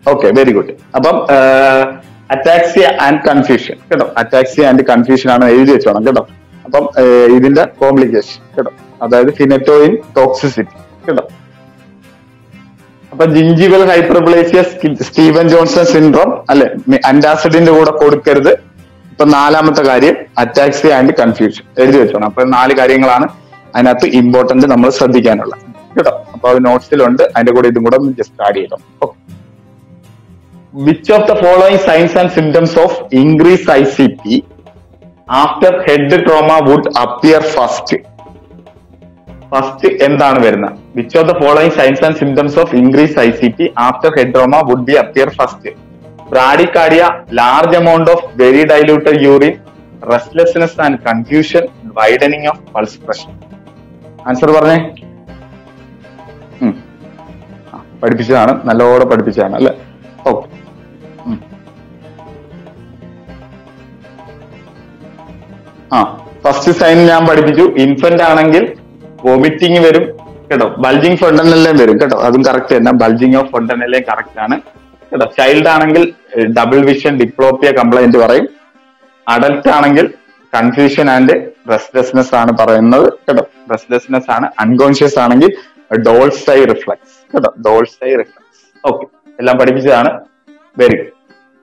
ഓക്കെ വെരി ഗുഡ് അപ്പം അറ്റാക്സിയ ആൻഡ് കൺഫ്യൂഷൻ കേട്ടോ അറ്റാക്സിയ ആൻഡ് കൺഫ്യൂഷൻ ആണ് എഴുതി വെച്ചോണം കേട്ടോ അപ്പം ഏഹ്, ഇതിന്റെ കോംപ്ലിക്കേഷൻ കേട്ടോ അതായത് ഫിനറ്റോയിൻ ടോക്സിസിറ്റി കേട്ടോ അപ്പൊ gingival hyperplasia Steven Johnson syndrome അല്ലെ അന്റാസിഡിന്റെ കൂടെ കൊടുക്കരുത് ഇപ്പൊ നാലാമത്തെ കാര്യം അറ്റാക്സിയ ആൻഡ് കൺഫ്യൂഷൻ എഴുതി വെച്ചോണം അപ്പൊ നാല് കാര്യങ്ങളാണ് അതിനകത്ത് ഇമ്പോർട്ടന്റ് നമ്മൾ ശ്രദ്ധിക്കാനുള്ളത് കേട്ടോ അപ്പൊ അത് നോട്ട്സിലുണ്ട് അതിന്റെ കൂടെ ഇതും കൂടെ ജസ്റ്റ് ആഡ് ചെയ്യണം okay which of the following signs and symptoms of increase I C P after head trauma would appear first first എന്താണ് വരുന്നത് which of the following signs and symptoms of increase I C P after head trauma would be appear first bradycardia large amount of very diluted urine restlessness and confusion widening of pulse pressure answer പറഞ്ഞേ ഉം. ആ, പഠിപ്പിച്ചതാണ് നല്ലോണം പഠിപ്പിച്ചതാണ് അല്ലെ okay ആ first sign ഞാൻ പഠിപ്പിച്ചു ഇൻഫന്റ് ആണെങ്കിൽ വോമിറ്റിംഗ് വരും കേട്ടോ ബൾജിങ് ഫണ്ടനെല്ലാം വരും കേട്ടോ അതും കറക്റ്റ് തന്നെ ബൾജിങ് ഓഫ് ഫണ്ടനെല്ലാം കറക്റ്റ് ആണ് കേട്ടോ ചൈൽഡ് ആണെങ്കിൽ ഡബിൾ വിഷൻ ഡിപ്ലോപ്പിയ കംപ്ലൈന്റ് പറയും അഡൽട്ട് ആണെങ്കിൽ കൺഫ്യൂഷൻ ആൻഡ് റെസ്റ്റ്ലെസ്നെസ് ആണ് പറയുന്നത് കേട്ടോ റെസ്റ്റ്ലെസ്നെസ് ആണ് അൺകോൺഷ്യസ് ആണെങ്കിൽ ഡോൾസൈ റിഫ്ലക്സ് കേട്ടോ ഡോൾസൈ റിഫ്ലക്സ് ഓക്കെ എല്ലാം പഠിപ്പിച്ചതാണ് very good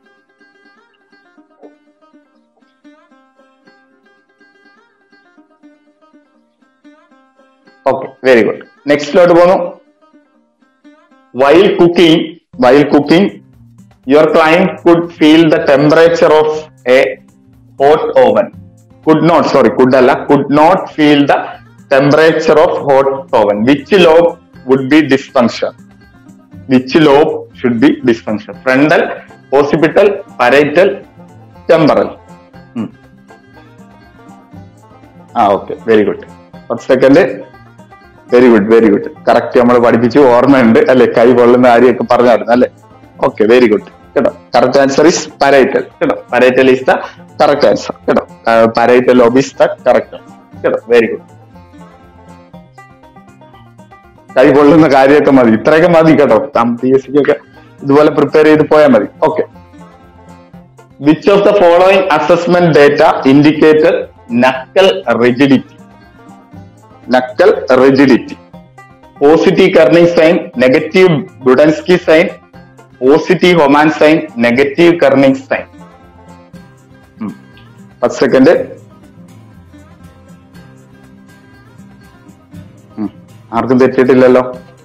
okay very good നെക്സ്റ്റിലോട്ട് പോന്നു while cooking while cooking your client could feel the temperature of a hot oven could not sorry could അല്ല could not feel the temperature of hot oven which lobe would be dysfunction which lobe should be dysfunction frontal occipital parietal temporal ആ okay very good പത്ത് second very good very good correct നമ്മൾ പഠിപ്പിച്ചു ഓർമ്മയുണ്ട് അല്ലെ കൈ പൊള്ളുന്ന കാര്യമൊക്കെ പറഞ്ഞായിരുന്നു അല്ലെ ഓക്കെ വെരി ഗുഡ് കേട്ടോ കറക്റ്റ് ആൻസർ ഇസ് പരൈറ്റൽ കേട്ടോ parietal is the correct answer കേട്ടോ parietal lobe is the correct കേട്ടോ വെരി ഗുഡ് കൈ പൊള്ളുന്ന കാര്യമൊക്കെ മതി ഇത്രയൊക്കെ മതി കേട്ടോ പി എസ് സിക്കൊക്കെ ഇതുപോലെ പ്രിപ്പയർ ചെയ്ത് പോയാൽ മതി okay which of the following assessment data indicated nuchal rigidity nuchal rigidity positive Kernig sign negative Brudzinski sign positive Homan sign negative Kernig sign പത്ത് സെക്കൻഡ് ആർക്കും തെറ്റിയിട്ടില്ലല്ലോ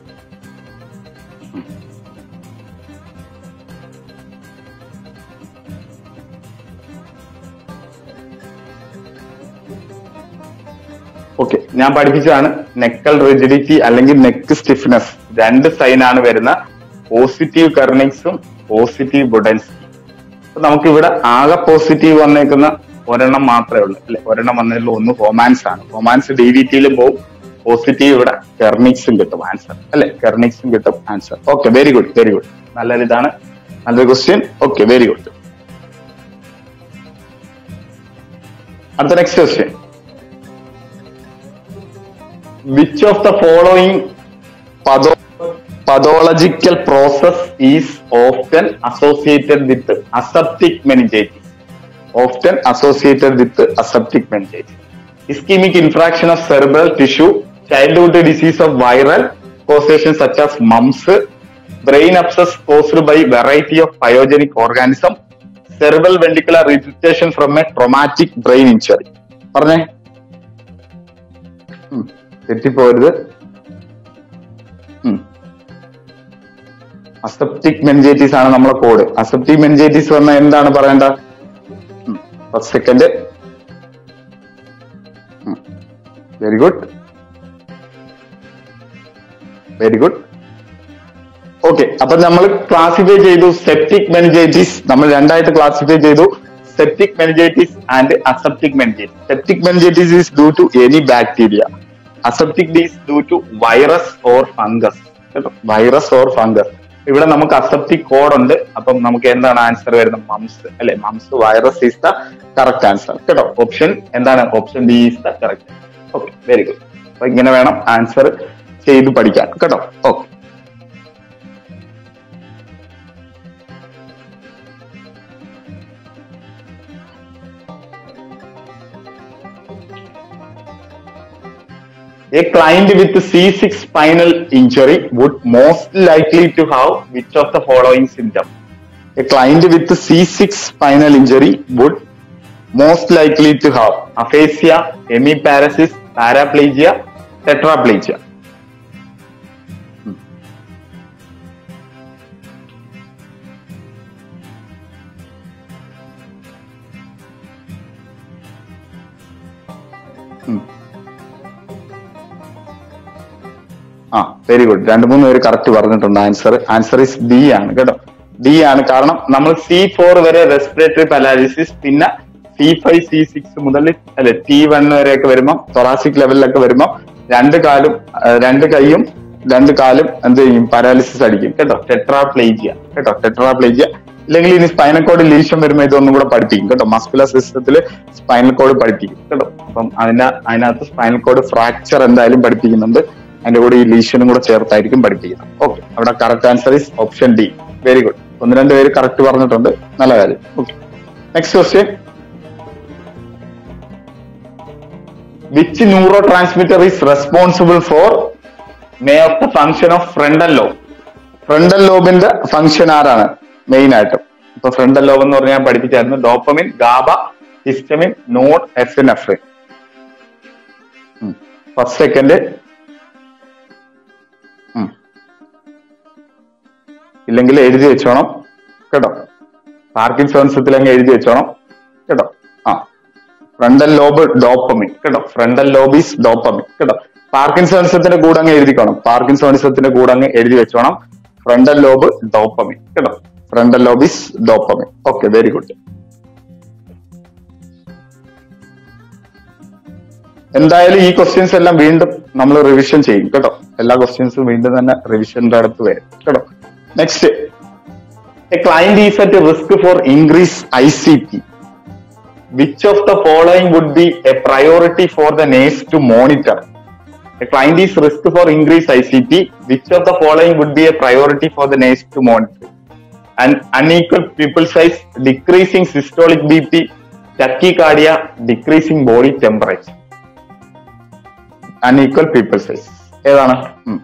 ഓക്കെ ഞാൻ പഠിപ്പിച്ചതാണ് നെക്കൽ റിജിഡിറ്റി അല്ലെങ്കിൽ നെക്ക് സ്റ്റിഫ്നെസ് രണ്ട് സൈൻ ആണ് വരുന്ന positive കർണിങ്സും positive ബുഡൻസും അപ്പൊ നമുക്ക് ഇവിടെ ആകെ പോസിറ്റീവ് വന്നേക്കുന്ന ഒരെണ്ണം മാത്രമേ ഉള്ളൂ അല്ലെ ഒരെണ്ണം വന്നതിൽ ഒന്ന് ഹൊമാൻസ് ആണ് ഹൊമാൻസ് ഡി വി ടിയിലും പോവും പോസിറ്റീവ് ഇവിടെ കെർണിക്സും കിട്ടും ആൻസർ അല്ലെ കെർണിക്സും കിട്ടും answer okay very good very good നല്ലൊരു ഇതാണ് നല്ലൊരു ക്വസ്റ്റ്യൻ ഓക്കെ വെരി ഗുഡ് അടുത്ത next question which of the following patho- pathological process is often associated with aseptic meningitis often associated with aseptic meningitis ischemic infraction of cerebral tissue childhood disease of viral causation such as mumps brain abscess caused by variety of pyogenic organism cerebral ventricular irritation from a traumatic brain injury പറഞ്ഞേ ഉം. തെറ്റിപ്പോരുത് aseptic മെൻജൈറ്റിസ് ആണ് നമ്മളെ code aseptic മെൻജൈറ്റിസ് വന്ന എന്താണ് പറയേണ്ട first second very good very good okay അപ്പൊ നമ്മൾ classify ചെയ്തു സെപ്റ്റിക് മെനിജൈറ്റിസ് നമ്മൾ രണ്ടായിട്ട് ക്ലാസിഫൈ ചെയ്തു septic meningitis and aseptic meningitis septic meningitis is due to any bacteria aseptic is due to virus or fungus കേട്ടോ വൈറസ് ഓർ ഫംഗസ് ഇവിടെ നമുക്ക് aseptic code ഉണ്ട് അപ്പം നമുക്ക് എന്താണ് ആൻസർ വരുന്നത് മംസ് അല്ലെ mumps virus is the correct answer കേട്ടോ ഓപ്ഷൻ എന്താണ് option B is the correct okay very good അപ്പൊ ഇങ്ങനെ വേണം ആൻസർ ചെയ്ത് പഠിക്കാൻ കേട്ടോ okay A client with C6 spinal injury would most likely to have which of the following symptom? A client with C6 spinal injury would most likely to have aphasia, hemiparesis, paraplegia, tetraplegia. ആ very good രണ്ട് മൂന്ന് പേര് correct പറഞ്ഞിട്ടുണ്ട് answer answer is D ആണ് കേട്ടോ D ആണ് കാരണം നമ്മൾ സി ഫോർ വരെ റെസ്പിറേറ്ററി പാരാലിസിസ് പിന്നെ സി ഫൈവ് സി സിക്സ് മുതൽ അല്ലെ ടി വൺ വരെയൊക്കെ വരുമ്പോൾ തൊറാസിക് ലെവലിലൊക്കെ വരുമ്പോൾ രണ്ട് കാലും ആ, രണ്ട് കൈയും രണ്ട് കാലും എന്ത് ചെയ്യും പാരാലിസിസ് അടിക്കും കേട്ടോ ടെട്രാപ്ലേജിയ കേട്ടോ ടെട്രാപ്ലേജിയ ഇല്ലെങ്കിൽ ഇനി സ്പൈനൽ കോഡ് ലീഷൻ വരുമ്പോൾ ഇതൊന്നും കൂടെ പഠിപ്പിക്കും കേട്ടോ മസ്കുലർ സിസ്റ്റത്തിൽ സ്പൈനൽ കോഡ് പഠിപ്പിക്കും കേട്ടോ അപ്പം അതിന അതിനകത്ത് സ്പൈനൽ കോഡ് ഫ്രാക്ചർ എന്തായാലും പഠിപ്പിക്കുന്നുണ്ട് അതിന്റെ കൂടെ ഈ ലീഷനും കൂടെ ചേർത്തായിരിക്കും പഠിപ്പിക്കുന്നത് ഓക്കെ അവിടെ correct answer is option D very good ഒന്ന് രണ്ട് പേര് കറക്റ്റ് പറഞ്ഞിട്ടുണ്ട് നല്ല കാര്യം okay next question which neurotransmitter is responsible for may of the function of frontal lobe frontal ലോബിന്റെ ഫംഗ്ഷൻ ആരാണ് മെയിൻ ആയിട്ടും ഇപ്പൊ ഫ്രണ്ടൽ ലോബ് എന്ന് പറഞ്ഞാൽ ഞാൻ പഠിപ്പിച്ചായിരുന്നു dopamine GABA histamine node F N F first second ഇല്ലെങ്കിൽ എഴുതി വെച്ചോണം കേട്ടോ പാർക്കിൻസോൺസത്തിൽ അങ്ങ് എഴുതി വെച്ചോണം കേട്ടോ ആ ഫ്രണ്ടൽ ലോബ് ഡോപ്പമിൻ കേട്ടോ ഫ്രണ്ടൽ ലോബീസ് ഡോപ്പമിൻ കേട്ടോ പാർക്കിൻസോണിസത്തിന്റെ കൂടെ അങ്ങ് എഴുതിക്കോണം പാർക്കിൻസോണിസത്തിന്റെ കൂടെ അങ്ങ് എഴുതി വെച്ചോണം ഫ്രണ്ടൽ ലോബ് ഡോപ്പമിൻ കേട്ടോ frontal lobe is dopamine okay very good എന്തായാലും ഈ ക്വസ്റ്റ്യൻസ് എല്ലാം വീണ്ടും നമ്മൾ റിവിഷൻ ചെയ്യും കേട്ടോ എല്ലാ ക്വസ്റ്റ്യൻസും വീണ്ടും തന്നെ റിവിഷന്റെ അടുത്ത് വരും കേട്ടോ next a client is at risk for increase I C P which of the following would be a priority for the nurse to monitor a client is risk for increase I C P which of the following would be a priority for the nurse to monitor and unequal pupil size, decreasing systolic BP, tachycardia, decreasing body temperature. Unequal pupil size. ഏതാണ് ഉം.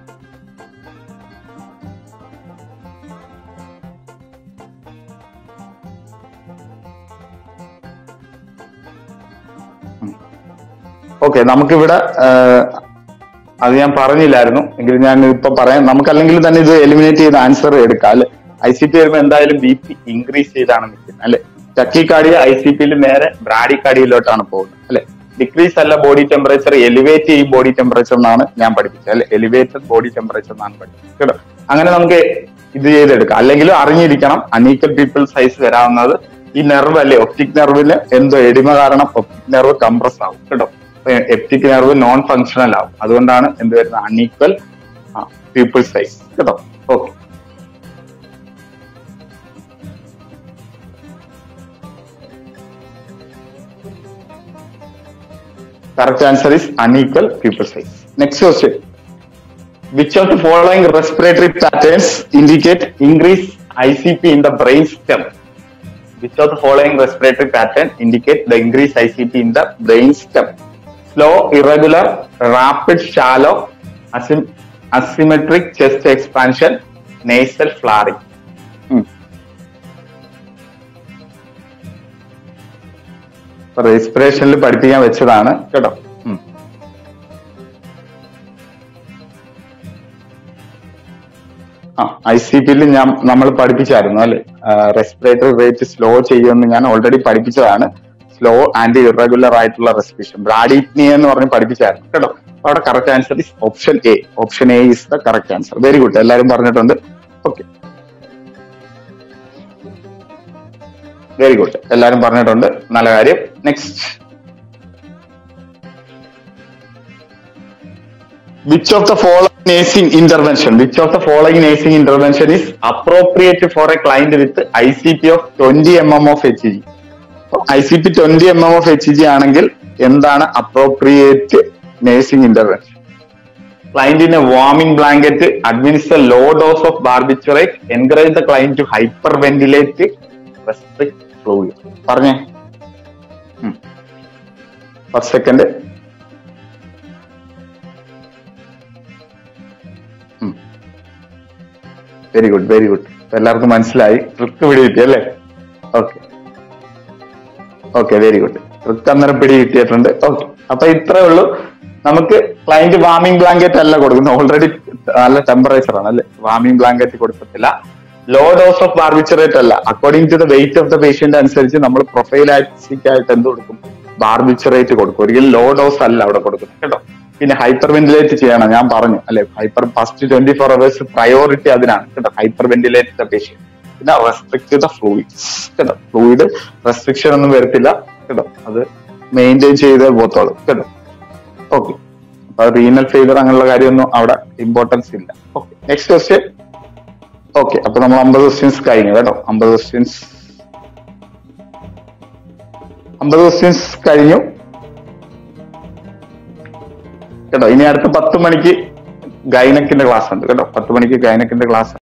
Okay നമുക്കിവിടെ ആ, അത് ഞാൻ പറഞ്ഞില്ലായിരുന്നു എങ്കിൽ ഞാൻ ഇപ്പൊ പറയാം നമുക്ക് അല്ലെങ്കിൽ തന്നെ ഇത് എലിമിനേറ്റ് ചെയ്ത് ആൻസർ എടുക്കാം അല്ലെ ഐ സി പി വരുമ്പോൾ എന്തായാലും ബി പി ഇൻക്രീസ് ചെയ്താണ് നിൽക്കുന്നത് അല്ലെ ടക്കിക്കാടിയ ഐ സി പിയിൽ നേരെ ബ്രാഡിക്കാടിയിലോട്ടാണ് പോകുന്നത് അല്ലെ ഡിക്രീസ് അല്ല ബോഡി ടെമ്പറേച്ചർ എലിവേറ്റ് ചെയ്യും ബോഡി ടെമ്പറേച്ചർ എന്നാണ് ഞാൻ പഠിപ്പിച്ചത് അല്ലെ എലിവേറ്റഡ് ബോഡി ടെമ്പറേച്ചർ എന്നാണ് പഠിപ്പിച്ചത് കേട്ടോ അങ്ങനെ നമുക്ക് ഇത് ചെയ്തെടുക്കാം അല്ലെങ്കിൽ അറിഞ്ഞിരിക്കണം അനീക്കൽ പീപ്പിൾ സൈസ് വരാവുന്നത് ഈ നെർവ് അല്ലെ ഒപ്റ്റിക് നെർവിന് എന്തോ എടിമ കാരണം ഒപ്റ്റിക് നെർവ് കംപ്രസ് ആവും കേട്ടോ എപ്റ്റിക് നെർവ് നോൺ ഫങ്ഷണൽ ആവും അതുകൊണ്ടാണ് എന്ത് വരുന്നത് അൺഈക്വൽ പീപ്പിൾ സൈസ് കേട്ടോ okay correct answer is unequal pupil size next question which of the following respiratory patterns indicate increased ICP in the brain stem? Which of the following respiratory pattern indicate the increased ICP in the brain stem? Slow, irregular, rapid, shallow, asym- asymmetric chest expansion, nasal flaring. റെസ്പിറേഷനിൽ പഠിപ്പിക്കാൻ വെച്ചതാണ് കേട്ടോ ഉം. ആ I C പിയിൽ ഞാൻ നമ്മൾ പഠിപ്പിച്ചായിരുന്നു അല്ലെ റെസ്പിറേറ്ററി റേറ്റ് സ്ലോ ചെയ്യുമെന്ന് ഞാൻ ഓൾറെഡി പഠിപ്പിച്ചതാണ് സ്ലോ ആൻഡ് ഇറഗുലർ ആയിട്ടുള്ള റെസ്പിറേഷൻ ബ്രാഡിപ്നിയ എന്ന് പറഞ്ഞ് പഠിപ്പിച്ചായിരുന്നു കേട്ടോ അപ്പൊ അവിടെ correct answer is option A option A is the correct answer very good എല്ലാവരും പറഞ്ഞിട്ടുണ്ട് ഓക്കെ വെരി ഗുഡ് എല്ലാവരും പറഞ്ഞിട്ടുണ്ട് നല്ല കാര്യം next which of the following nursing intervention which of the following nursing intervention is appropriate for a client with ICP of 20 mm of HG ICP 20 mm of HG ആണെങ്കിൽ എന്താണ് appropriate nursing intervention ക്ലയന്റിന് warming blanket administer low dose of barbiturate encourage the client to hyperventilate restrict fluid പറഞ്ഞേ first second very good very good എല്ലാവർക്കും മനസ്സിലായി trick പിടി കിട്ടി അല്ലേ okay okay very good trick അന്നേരം പിടി കിട്ടിയിട്ടുണ്ട് ഓക്കെ അപ്പൊ ഇത്രേ ഉള്ളൂ നമുക്ക് ക്ലയന്റ് വാമിംഗ് ബ്ലാങ്കറ്റ് അല്ല കൊടുക്കുന്നത് ഓൾറെഡി നല്ല ടെമ്പറേച്ചർ ആണ് അല്ലെ വാമിംഗ് ബ്ലാങ്കറ്റ് കൊടുക്കത്തില്ല ലോ ഡോസ് ഓഫ് ബാർബിച്ചറേറ്റ് അല്ല according to the weight of the patient അനുസരിച്ച് നമ്മൾ പ്രൊഫൈലാറ്റിക് ആയിട്ട് എന്ത് കൊടുക്കും ബാർബിച്ചറേറ്റ് കൊടുക്കും ഒരിക്കലും ലോ ഡോസ് അല്ല അവിടെ കൊടുക്കുന്നത് കേട്ടോ പിന്നെ ഹൈപ്പർ വെന്റിലേറ്റ് ചെയ്യണം ഞാൻ പറഞ്ഞു അല്ലെ hyper first twenty four hours priority അതിനാണ് കേട്ടോ ഹൈപ്പർ വെന്റിലേറ്റ് ദ പേഷ്യന്റ് പിന്നെ റെസ്ട്രിക്ട് ദ ഫ്ലൂയിഡ്സ് കേട്ടോ ഫ്ലൂയിഡ് റെസ്ട്രിക്ഷൻ ഒന്നും വരത്തില്ല കേട്ടോ അത് മെയിൻറ്റെയിൻ ചെയ്തേ പോത്തോളൂ കേട്ടോ ഓക്കെ അപ്പൊ റീനൽ ഫെയിലർ അങ്ങനെയുള്ള കാര്യമൊന്നും അവിടെ ഇമ്പോർട്ടൻസ് ഇല്ല ഓക്കെ നെക്സ്റ്റ് ക്വസ്റ്റ്യൻ ഓക്കെ അപ്പൊ നമ്മൾ അമ്പത് ക്വസ്റ്റ്യൻസ് കഴിഞ്ഞു കേട്ടോ അമ്പത് ക്വസ്റ്റ്യൻസ് അമ്പത് ക്വസ്റ്റ്യൻസ് കഴിഞ്ഞു കേട്ടോ ഇനി അടുത്ത പത്ത് മണിക്ക് ഗൈനക്കിന്റെ ക്ലാസ് ഉണ്ട് കേട്ടോ പത്ത് മണിക്ക് ഗൈനക്കിന്റെ ക്ലാസ്